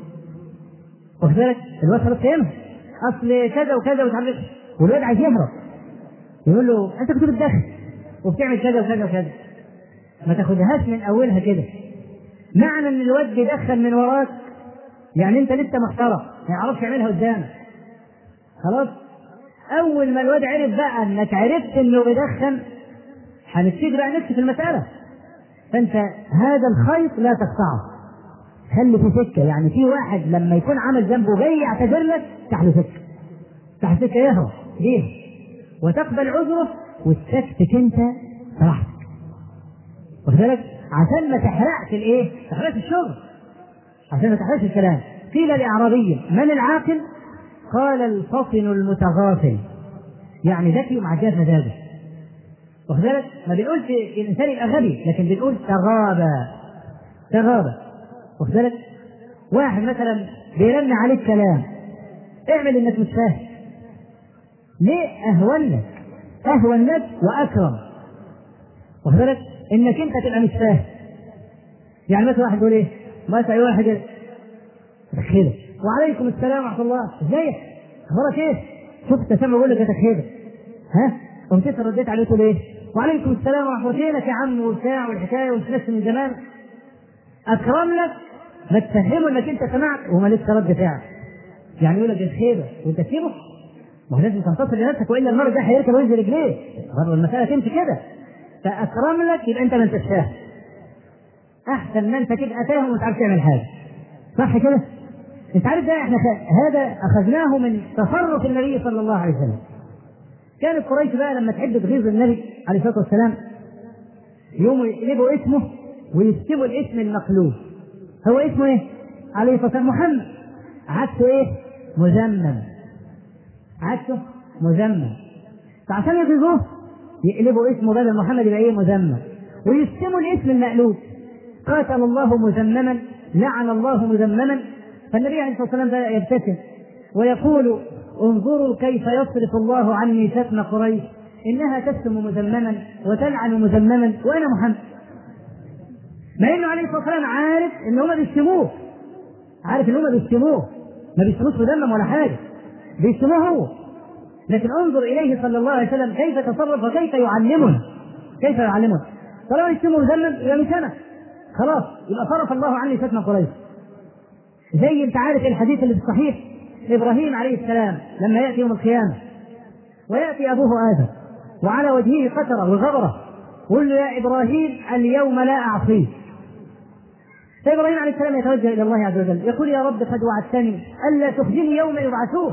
واخد بالك؟ الواد خلاص فهمها اصل كذا وكذا ومش عارف والواد عايز يهرب يقول له انت كنت بتدخن وبتعمل كذا وكذا وكذا ما تاخدهاش من اولها كده معنى ان الواد بيدخن من وراك يعني انت لسه محترم ما يعرفش يعملها قدامك خلاص اول ما الواد عرف بقى انك عرفت انه بيدخن هنبتدي بقى نكشف المساله فانت هذا الخيط لا تقطعه خلي في سكه يعني في واحد لما يكون عمل ذنبه جاي يعتذر لك افتح له سكه افتح سكه يهرب ليه؟ وتقبل عذره وتسكتك انت براحتك واخد بالك؟ عشان ما تحرقش الايه؟ ما تحرقش الشغل عشان ما تحرقش الكلام قيل لاعرابي من العاقل؟ قال الفطن المتغافل يعني ذكي ومع جهاز مزاجه واخد بالك؟ ما بنقولش الانسان يبقى غبي لكن بنقول تغابى تغابى واخد بالك؟ واحد مثلا بيرن عليك كلام اعمل انك مش فاهم ليه اهون لك اهون لك واكرم واخد بالك؟ انك انت تبقى مش فاهم يعني مثلا واحد يقول ايه؟ مثلا اي واحد كده وعليكم السلام ورحمه الله ازيك؟ اخبارك ايه؟ شوف تسمع يقول لك يا كده ها؟ قمت انت رديت عليه تقول ايه؟ وعليكم السلام ورحمه الله فينك يا عم وبتاع والحكايه وانت لسه من زمان اكرم لك ما تفهمه انك انت سمعت وما لسه رد فعل يعني يقول لك الخيبه وانت تسيبه ما هو لازم تنتصر لنفسك والا المرء ده هيركب وينزل رجليه برضه المساله تمشي كده فاكرم لك يبقى انت ما انتش فاهم احسن ما انت تبقى فاهم وما تعرفش تعمل حاجه صح كده؟ انت عارف ده احنا هذا اخذناه من تصرف النبي صلى الله عليه وسلم كانت قريش بقى لما تحب تغيظ النبي عليه الصلاه والسلام يقوموا يقلبوا اسمه ويكتبوا الاسم المقلوب هو اسمه ايه؟ عليه الصلاه والسلام محمد عكسه ايه؟ مزمم عكسه مزمم فعشان يغيظوه يقلبوا اسمه بدل محمد يبقى ايه مزمم ويسموا الاسم المقلوب قاتل الله مزمما لعن الله مزمما فالنبي عليه الصلاه والسلام بدا يبتسم ويقول انظروا كيف يصرف الله عني شتم قريش انها تشتم مزمما وتلعن مزمما وانا محمد مع انه عليه الصلاه والسلام عارف ان هم بيشتموه عارف ان هم بيشتموه ما بيشتموش مدمم ولا حاجه بيشتموه هو لكن انظر اليه صلى الله عليه وسلم كيف تصرف وكيف يعلمنا كيف يعلمنا طالما يشتمه مذنب يبقى مش انا خلاص يبقى صرف الله عني شتم قريش زي انت عارف الحديث اللي في الصحيح ابراهيم عليه السلام لما ياتي يوم القيامه وياتي ابوه ادم وعلى وجهه قتره وغبره قل له يا ابراهيم اليوم لا اعصيك فابراهيم عليه السلام يتوجه الى الله عز وجل يقول يا رب قد وعدتني الا تخزني يوم يبعثوه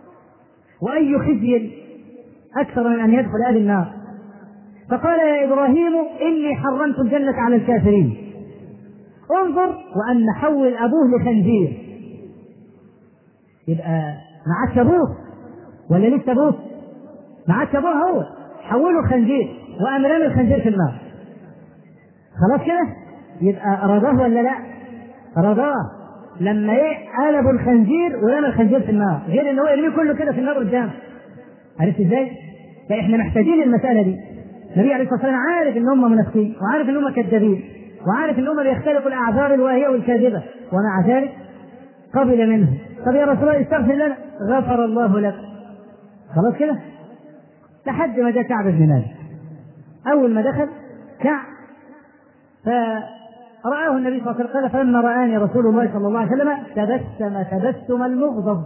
واي خزي اكثر من ان يدخل اهل النار فقال يا ابراهيم اني حرمت الجنه على الكافرين انظر وان نحول ابوه لخنزير يبقى ما عادش ابوه ولا لسه ابوه؟ ما عادش ابوه هو حوله خنزير وقام رمي الخنزير في النار خلاص كده يبقى رضاه ولا لا؟ رضاه لما ايه قلبوا الخنزير ورمى الخنزير في النار غير ان هو يرميه كله كده في النار قدام عرفت ازاي؟ فاحنا محتاجين المساله دي النبي عليه الصلاه والسلام عارف ان هم منافقين وعارف ان هم كذابين وعارف ان هم بيختلفوا الاعذار الواهيه والكاذبه ومع ذلك قبل منه طب يا رسول الله استغفر لنا غفر الله لك خلاص كده لحد ما جاء كعب بن مالك اول ما دخل كعب فرآه النبي صلى الله عليه وسلم قال فلما رآني رسول الله صلى الله عليه وسلم تبسم تبسم المغضب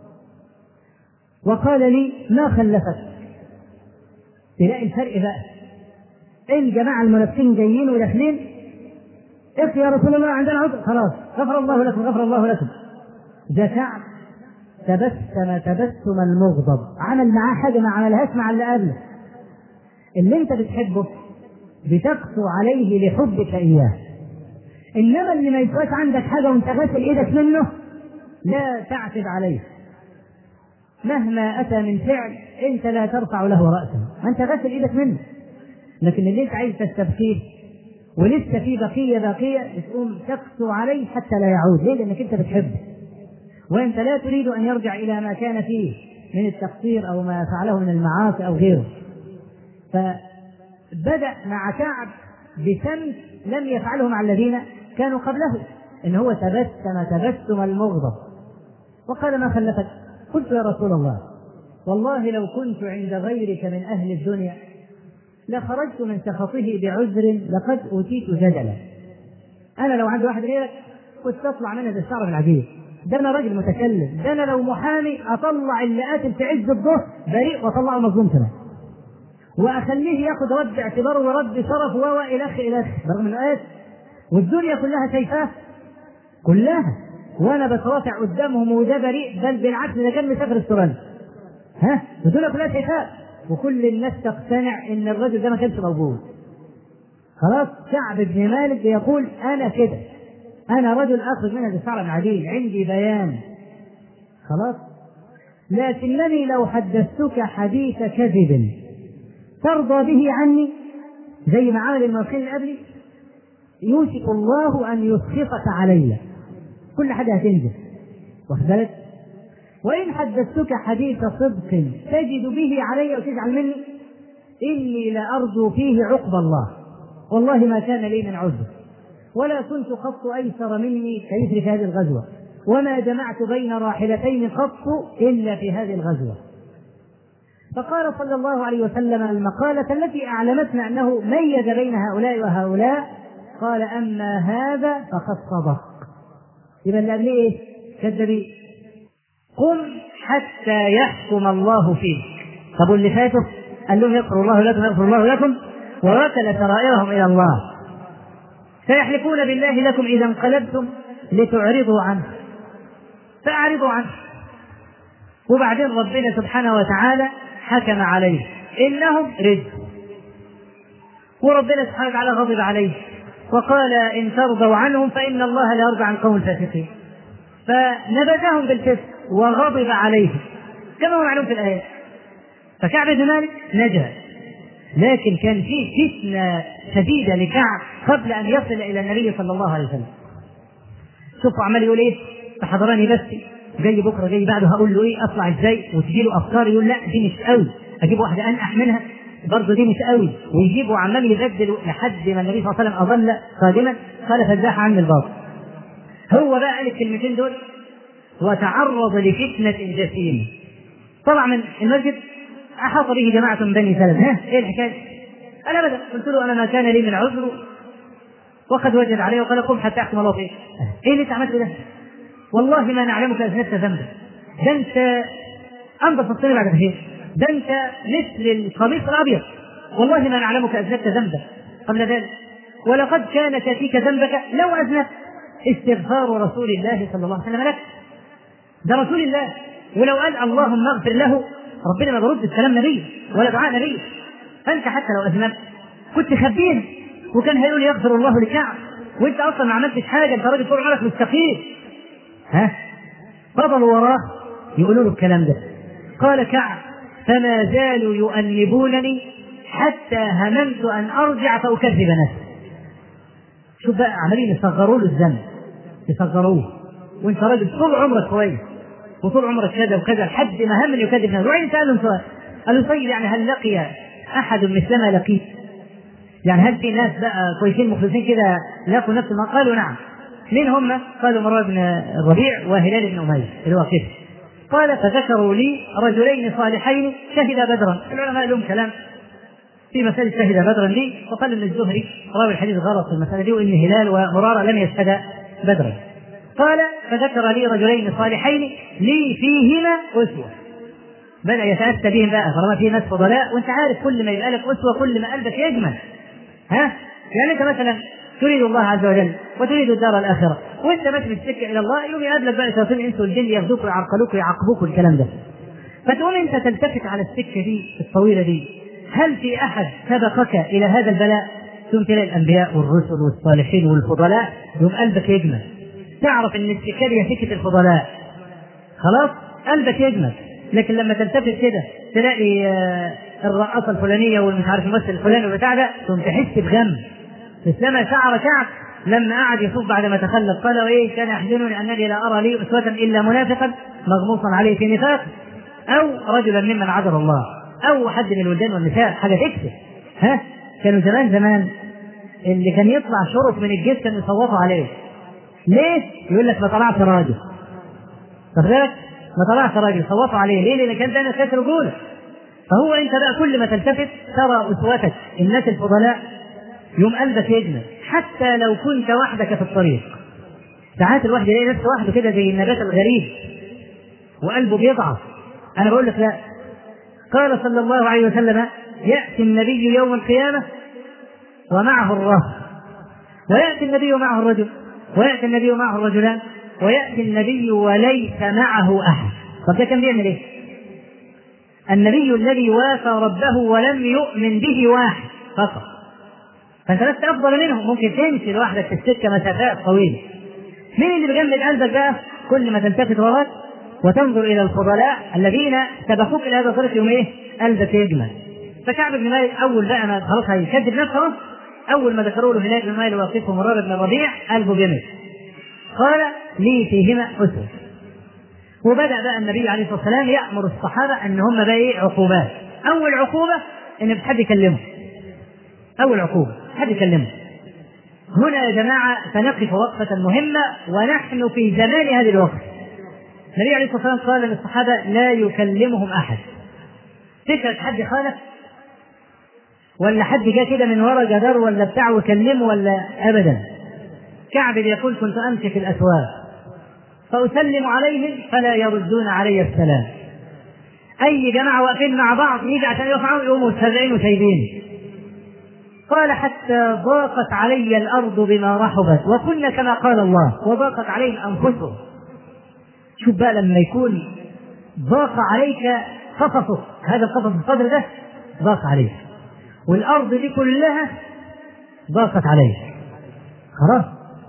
وقال لي ما خلفك تلاقي الفرق بقى الجماعة المنافقين جايين وداخلين اخ يا رسول الله عندنا عذر خلاص غفر الله لكم غفر الله لكم ده كعب تبسم تبسم المغضب عمل معاه حاجة ما عملهاش مع اللي قبله اللي انت بتحبه بتقسو عليه لحبك اياه انما اللي ما يبقاش عندك حاجه وانت غاسل ايدك منه لا تعتب عليه مهما اتى من فعل انت لا ترفع له راسا ما انت غاسل ايدك منه لكن اللي انت عايز تستبقيه ولسه في بقيه باقيه تقوم تقسو عليه حتى لا يعود ليه؟ لانك انت بتحبه وانت لا تريد ان يرجع الى ما كان فيه من التقصير او ما فعله من المعاصي او غيره فبدا مع كعب بسمت لم يفعله مع الذين كانوا قبله ان هو تبسم تبسم المغضب وقال ما خلفك قلت يا رسول الله والله لو كنت عند غيرك من اهل الدنيا لخرجت من سخطه بعذر لقد اوتيت جدلا انا لو عندي واحد غيرك كنت اطلع منه زي الشعر العجيب ده انا راجل متكلم ده انا لو محامي اطلع اللي قاتل في عز الظهر بريء واطلعه مظلوم كمان واخليه ياخذ رد اعتباره ورد شرف و الى اخ الى اخ رغم انه قاتل والدنيا كلها شايفاه كلها وانا بترافع قدامهم وده بريء بل بالعكس ده كان مسافر استراليا ها الدنيا كلها شايفاه وكل الناس تقتنع ان الرجل ده ما كانش موجود خلاص كعب بن مالك يقول انا كده انا رجل اخرج منها بالشعر العديل عندي بيان خلاص لكنني لو حدثتك حديث كذب ترضى به عني زي ما عمل الملكين اللي قبلي يوشك الله ان يسخطك علي كل حاجه هتنزل واخد بالك وان حدثتك حديث صدق تجد به علي وتزعل مني اني لارجو فيه عقب الله والله ما كان لي من عذر ولا كنت قط ايسر مني كيسر في هذه الغزوه وما جمعت بين راحلتين قط الا في هذه الغزوه فقال صلى الله عليه وسلم المقالة التي أعلمتنا أنه ميز بين هؤلاء وهؤلاء قال أما هذا فقد صدق يبقى اللي قبليه إيه؟ كذبين قم حتى يحكم الله فيك طب واللي فاتوا قال لهم يغفر الله لكم يغفر الله لكم ووكل سرائرهم إلى الله سيحلفون بالله لكم إذا انقلبتم لتعرضوا عنه فأعرضوا عنه وبعدين ربنا سبحانه وتعالى حكم عليه إنهم رجل وربنا سبحانه وتعالى غضب عليه وقال إن ترضوا عنهم فإن الله لا يرضى عن قوم الفاسقين فنبذهم بالفسق وغضب عليهم كما هو معلوم في الآيات فكعب بن مالك نجا لكن كان في فتنة شديدة لكعب قبل أن يصل إلى النبي صلى الله عليه وسلم شوفوا عمال يقول إيه فحضرني بس جاي بكره جاي بعده هقول له ايه اطلع ازاي وتجي له افكار يقول لا دي مش قوي اجيب واحده انقح منها برضه دي مش قوي ويجيبه عمال يبدل لحد ما النبي صلى الله عليه وسلم اظل قادما قال فزاح عني الباطل هو بقى قال الكلمتين دول وتعرض لفتنة جسيمة طلع من المسجد أحاط به جماعة من بني سلمة ها إيه الحكاية؟ قال أبدا قلت له أنا ما كان لي من عذر وقد وجد عليه وقال قم حتى يحكم الله فيك إيه اللي أنت عملته ده؟ والله ما نعلمك أذنبت ذنبا ده أنت أنظف الطين بعد الخير ده أنت مثل القميص الأبيض والله ما نعلمك أذنبت ذنبا قبل ذلك ولقد كان كفيك ذنبك لو أذنبت استغفار رسول الله صلى الله عليه وسلم لك ده رسول الله ولو قال اللهم اغفر له ربنا ما برد الكلام نبي ولا دعاء نبي فانت حتى لو اذنبت كنت خبيه وكان هيقول يغفر الله لكعب وانت اصلا ما عملتش حاجه انت راجل طول عمرك مستقيم ها فضلوا وراه يقولوا له الكلام ده قال كعب فما زالوا يؤنبونني حتى هممت ان ارجع فاكذب نفسي شوف بقى عمالين يصغروا له الذنب يصغروه وانت راجل طول عمرك كويس وطول عمرك كذا وكذا لحد ما هم يكذب نفسه وبعدين سالهم سؤال قال له طيب يعني هل لقي احد مثلما لقيت؟ يعني هل في ناس بقى كويسين مخلصين كده لقوا نفس ما قالوا نعم مين هم؟ قالوا مروان بن الربيع وهلال بن اميه اللي هو كيف قال فذكروا لي رجلين صالحين شهدا بدرا العلماء لهم كلام في مسألة شهد بدرا لي وقال ان الزهري راوي الحديث غلط في المسألة دي وان هلال ومرارة لم يشهدا بدرا قال فذكر لي رجلين صالحين لي فيهما أسوة بدأ يتأتى بهم بقى طالما في ناس فضلاء وأنت عارف كل ما يبقى لك أسوة كل ما قلبك يجمل ها يعني أنت مثلا تريد الله عز وجل وتريد الدار الآخرة وأنت ماشي في السكة إلى الله يوم يقابلك بقى شياطين الإنس والجن ياخذوك ويعرقلوك ويعاقبوك والكلام ده فتقوم أنت تلتفت على السكة دي الطويلة دي هل في أحد سبقك إلى هذا البلاء ثم تلاقي الأنبياء والرسل والصالحين والفضلاء يوم قلبك يجمل تعرف ان السكه دي سكه الفضلاء خلاص قلبك يجمد لكن لما تلتفت كده تلاقي الرقاصه الفلانيه والمش عارف الممثل الفلاني والبتاع ده ثم تحس بغم مثلما شعر كعب لما قعد يصوف بعد ما تخلف قال وايه كان يحزنني انني لا ارى لي اسوه الا منافقا مغموصا عليه في نفاق او رجلا ممن عذر الله او حد من الولدان والنساء حاجه تكسب ها كانوا زمان زمان اللي كان يطلع شرط من الجيش كانوا يصوتوا عليه ليه؟ يقول لك ما طلعت راجل. واخد بالك؟ ما طلعت راجل صوتوا عليه، ليه؟ لان كان ده كانت رجوله. فهو انت بقى كل ما تلتفت ترى اسوتك الناس الفضلاء يوم قلبك يجمل حتى لو كنت وحدك في الطريق. ساعات الواحد يلاقي نفسه وحده كده زي النبات الغريب وقلبه بيضعف. انا بقول لك لا. قال صلى الله عليه وسلم ياتي النبي يوم القيامه ومعه الرهب وياتي النبي ومعه الرجل وياتي النبي معه الرجلان وياتي النبي وليس معه احد طب ده كان بيعمل ايه؟ النبي الذي وافى ربه ولم يؤمن به واحد فقط فانت لست افضل منهم ممكن تمشي لوحدك في السكه مسافات طويله مين اللي بيجمد قلبك بقى كل ما تلتفت وراك وتنظر الى الفضلاء الذين سبقوك الى هذا الطريق يوم ايه؟ قلبك يجمل فكعب بن مالك اول بقى ما خلاص هيكذب نفسه اول ما ذكروا له هلال بن مالك واقفه مرار بن الربيع قلبه جمد قال لي فيهما اسوه وبدا بقى النبي عليه الصلاه والسلام يامر الصحابه ان هم بقى ايه عقوبات اول عقوبه ان حد يكلمه اول عقوبه حد يكلمه هنا يا جماعه سنقف وقفه مهمه ونحن في زمان هذه الوقت النبي عليه الصلاه والسلام قال للصحابه لا يكلمهم احد تشهد حد خالف ولا حد جاء كده من ورا جدار ولا بتاع وكلمه ولا ابدا كعب يقول كنت امشي في الاسواق فاسلم عليهم فلا يردون علي السلام اي جماعه واقفين مع بعض يجي عشان يقفوا يقوموا متسرعين وسايبين قال حتى ضاقت علي الارض بما رحبت وكنا كما قال الله وضاقت عليهم انفسهم شوف بقى لما يكون ضاق عليك قصصك هذا القصص الصدر ده ضاق عليك والارض دي كلها ضاقت عليك خلاص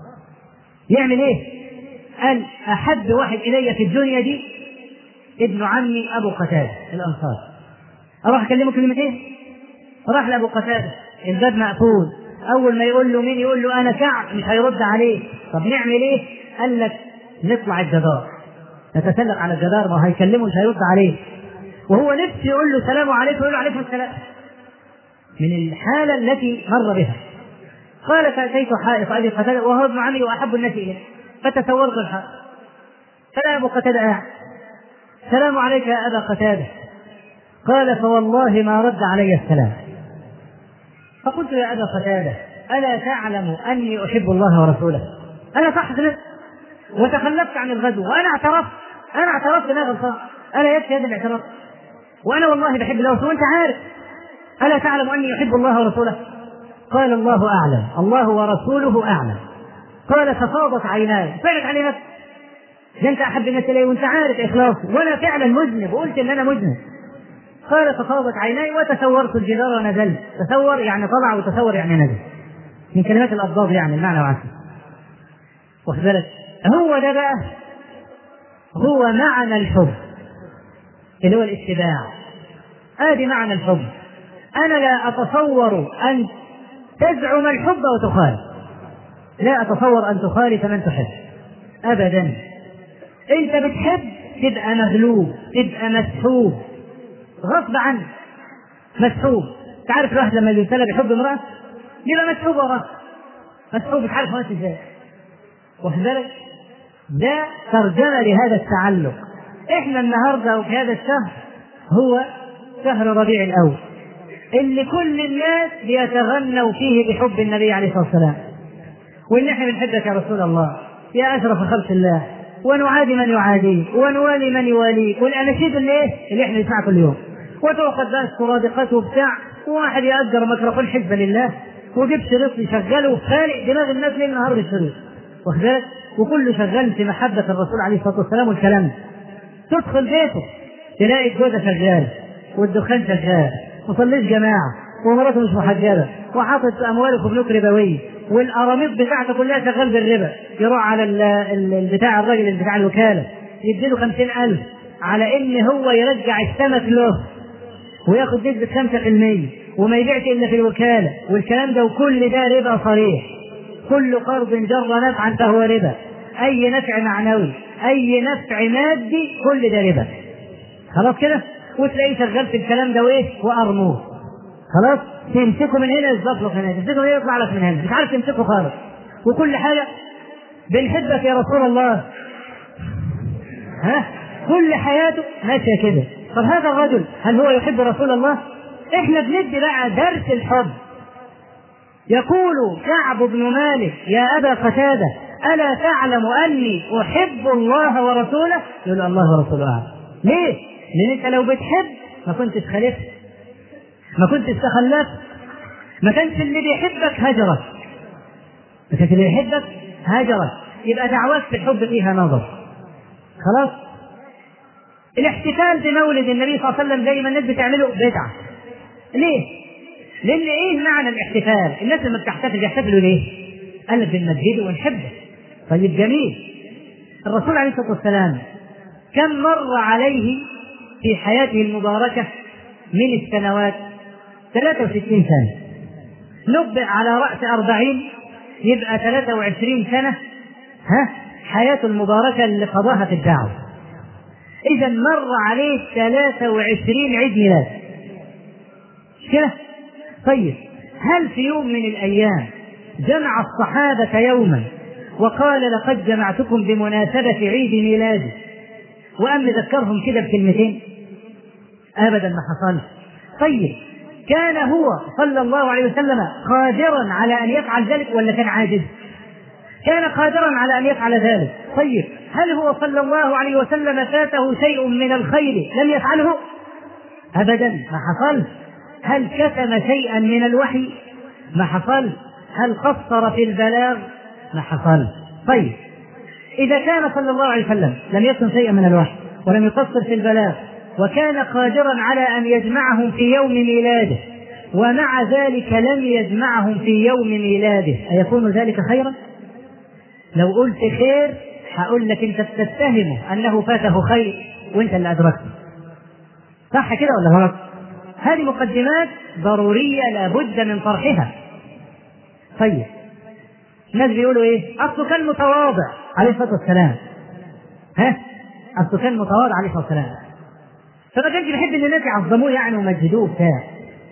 يعمل ايه؟ قال احب واحد الي في الدنيا دي ابن عمي ابو قتاده الانصار اروح اكلمه كلمتين راح لابو قتاده الباب مقفول اول ما يقول له مين يقول له انا كعب مش هيرد عليه طب نعمل ايه؟ قال لك نطلع الجدار نتسلق على الجدار ما هيكلمه مش هيرد عليه وهو نفسه يقول له سلام عليكم يقول له عليكم السلام من الحالة التي مر بها قال فأتيت حائط أبي قتادة وهو ابن عمي وأحب الناس إليه فتسورت الحائط فلا أبو قتادة قاعد السلام عليك يا أبا قتادة قال فوالله ما رد علي السلام فقلت يا أبا قتادة ألا تعلم أني أحب الله ورسوله أنا تحزن وتخلفت عن الغزو وأنا اعترفت أنا اعترفت أنا غلطان ألا يكفي هذا الاعتراف وأنا والله بحب الله ورسوله وأنت عارف ألا تعلم أني أحب الله ورسوله قال الله أعلم الله ورسوله أعلم قال ففاضت عيناي فعلت علي نفسي ده انت احب الناس الي وانت عارف اخلاصي وانا فعلا مذنب وقلت ان انا مذنب قال ففاضت عيناي وتسورت الجدار ونزلت تسور يعني طلع وتسور يعني نزل من كلمات الأضداد يعني المعنى وعسى واخد بالك هو ده بقى هو معنى الحب اللي هو الاتباع ادي معنى الحب انا لا اتصور ان تزعم الحب وتخالف لا اتصور ان تخالف من تحب ابدا انت بتحب تبقى مغلوب تبقى مسحوب غصب عنك مسحوب تعرف الواحد لما الانسان بيحب امراه بيبقى مسحوب وراها مسحوب مش عارف ماشي ازاي واخد بالك ده ترجمه لهذا التعلق احنا النهارده وفي هذا الشهر هو شهر ربيع الاول اللي كل الناس بيتغنوا فيه بحب النبي عليه الصلاه والسلام وان احنا بنحبك يا رسول الله يا اشرف خلق الله ونعادي من يعاديك ونوالي من يواليك والاناشيد اللي ايه اللي احنا نسمعها كل يوم وتوقد بقى السرادقات وبتاع وواحد يأجر ميكروفون حزبا لله وجيب شريط يشغله وخالق دماغ الناس ليل نهار بالشريط واخد بالك وكله شغال في محبة الرسول عليه الصلاة والسلام والكلام ده تدخل بيته تلاقي الجوزة شغال والدخان شغال وصليش جماعة ومراته مش محجبة وحاطط أمواله في بنوك ربوية والقراميط بتاعته كلها شغال بالربا يروح على البتاع الراجل بتاع الوكالة يديله خمسين ألف على إن هو يرجع السمك له وياخد نسبة خمسة في المية وما يبيعش إلا في الوكالة والكلام ده وكل ده ربا صريح كل قرض جر نفعا فهو ربا أي نفع معنوي أي نفع مادي كل ده ربا خلاص كده وتلاقيه شغال في الكلام ده وإيه وأرموه خلاص تمسكه من هنا يظبط لك هنا تمسكه من هنا يطلع لك من هنا مش عارف تمسكه خالص وكل حاجة بنحبك يا رسول الله ها كل حياته ماشية كده طب هذا الرجل هل هو يحب رسول الله؟ احنا بندي بقى درس الحب يقول كعب بن مالك يا ابا قتاده الا تعلم اني احب الله ورسوله؟ يقول الله ورسوله اعلم. ليه؟ لان انت لو بتحب ما كنتش خالفت ما كنتش تخلفت ما كانش اللي بيحبك هجرك ما كانش اللي بيحبك هجرك يبقى دعوات في الحب فيها نظر خلاص الاحتفال بمولد النبي صلى الله عليه وسلم زي ما الناس بتعمله بدعه ليه؟ لان ايه معنى الاحتفال؟ الناس لما بتحتفل بيحتفلوا ليه؟ قال لك بنمجده ونحبه طيب جميل الرسول عليه الصلاه والسلام كم مر عليه في حياته المباركه من السنوات 63 سنة نبئ على رأس أربعين يبقى 23 سنة ها حياته المباركة اللي قضاها في الدعوة إذا مر عليه 23 عيد ميلاد مش كده؟ طيب هل في يوم من الأيام جمع الصحابة يوما وقال لقد جمعتكم بمناسبة عيد ميلادي وأم ذكرهم كده بكلمتين أبدا ما حصلش طيب كان هو صلى الله عليه وسلم قادرا على أن يفعل ذلك ولا كان عاجز كان قادرا على أن يفعل ذلك طيب هل هو صلى الله عليه وسلم فاته شيء من الخير لم يفعله أبدا ما حصل هل كتم شيئا من الوحي ما حصل هل قصر في البلاغ ما حصل طيب إذا كان صلى الله عليه وسلم لم يكن شيئا من الوحي ولم يقصر في البلاغ وكان قادرا على أن يجمعهم في يوم ميلاده ومع ذلك لم يجمعهم في يوم ميلاده أيكون ذلك خيرا؟ لو قلت خير هقول لك أنت بتتهمه أنه فاته خير وأنت اللي أدركته صح كده ولا غلط؟ هذه مقدمات ضرورية لابد من طرحها طيب الناس بيقولوا ايه؟ اصله كان متواضع عليه الصلاه والسلام. ها؟ اصله كان متواضع عليه الصلاه والسلام. فما كانش بيحب ان الناس يعظموه يعني ويمجدوه بتاع.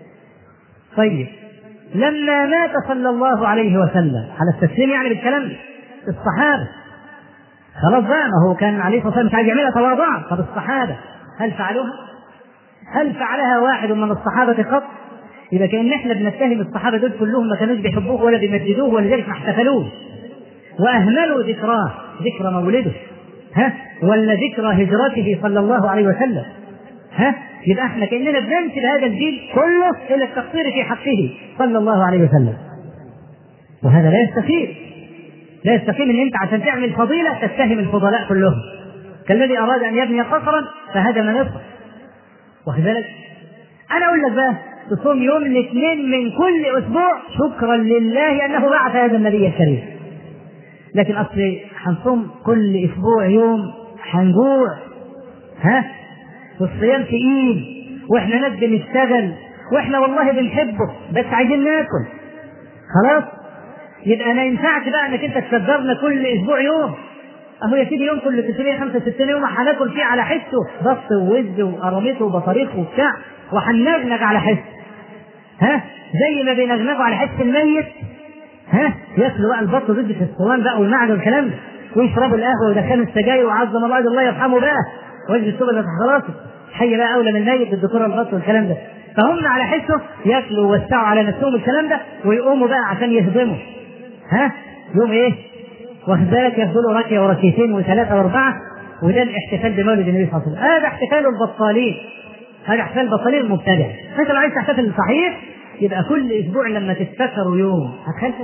طيب لما مات صلى الله عليه وسلم على التسليم يعني بالكلام الصحابه خلاص بقى ما هو كان عليه الصلاه والسلام مش عايز يعملها تواضعا طب الصحابه هل فعلوها؟ هل فعلها واحد من الصحابه قط؟ يبقى كأن احنا بنتهم الصحابة دول كلهم ما كانوش بيحبوه ولا بيمجدوه ولذلك ما احتفلوش وأهملوا ذكراه ذكر مولده ها ولا ذكرى هجرته صلى الله عليه وسلم ها يبقى احنا كأننا بننسب هذا الجيل كله إلى التقصير في حقه صلى الله عليه وسلم وهذا لا يستقيم لا يستقيم ان انت عشان تعمل فضيلة تتهم الفضلاء كلهم كالذي أراد أن يبني قصرا فهدم نصر واخد بالك؟ أنا أقول لك بقى تصوم يوم الاثنين من كل اسبوع شكرا لله انه بعث هذا النبي الكريم. لكن اصل هنصوم كل اسبوع يوم هنجوع ها والصيام تقيل واحنا ناس بنشتغل واحنا والله بنحبه بس عايزين ناكل خلاص يبقى ما ينفعش بقى انك انت تصدرنا كل اسبوع يوم اهو يا سيدي يوم كل 365 يوم هناكل فيه على حسه بط ووز وقراميط وبطاريق وبتاع وهننغنغ على حس ها زي ما بينغنغوا على حس الميت ها ياكلوا بقى البط ضد في الصوان بقى والمعدة والكلام ده ويشربوا القهوه ويدخلوا السجاير وعظم الله الله يرحمه بقى وجه السبل خلاص حي بقى اولى من الميت الدكتور البط والكلام ده فهم على حسه ياكلوا ويوسعوا على نفسهم الكلام ده ويقوموا بقى عشان يهضموا ها يوم ايه؟ واخد بالك يفضلوا ركيه وركيتين وثلاثه واربعه وده الاحتفال بمولد النبي صلى الله عليه وسلم هذا احتفال البطالين هذا احتفال البطالين المبتدع انت لو عايز تحتفل صحيح يبقى كل اسبوع لما تفتكروا يوم هتخلفوا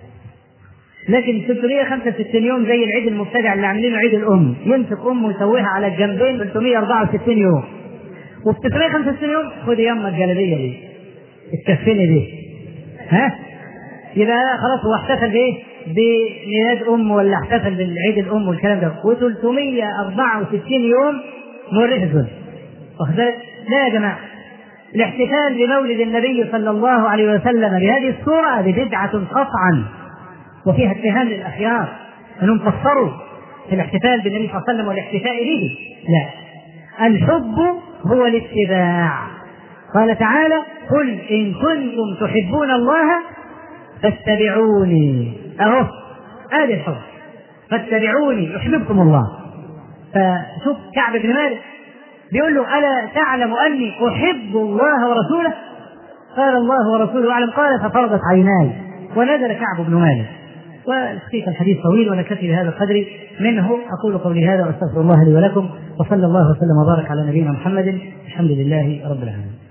لكن 365 يوم زي العيد المبتدع اللي عاملينه عيد الام يمسك امه ويسويها على الجنبين 364 يوم وفي 365 يوم خد يما الجلابيه دي الكفني دي ها يبقى خلاص هو احتفل بايه؟ بميلاد ام ولا احتفل بالعيد الام والكلام ده و364 يوم مورث الظلم واخد بالك؟ لا يا جماعه الاحتفال بمولد النبي صلى الله عليه وسلم بهذه الصوره هذه بدعه قطعا وفيها اتهام للاخيار انهم قصروا في الاحتفال بالنبي صلى الله عليه وسلم والاحتفاء به لا الحب هو الاتباع قال تعالى قل ان كنتم تحبون الله فاتبعوني اهو ادي الحب فاتبعوني يحببكم الله فشوف كعب بن مالك بيقول له الا تعلم اني احب الله ورسوله قال الله ورسوله اعلم قال ففرضت عيناي ونزل كعب بن مالك والحقيقه الحديث طويل ونكتفي بهذا القدر منه اقول قولي هذا واستغفر الله لي ولكم وصلى الله وسلم وبارك على نبينا محمد الحمد لله رب العالمين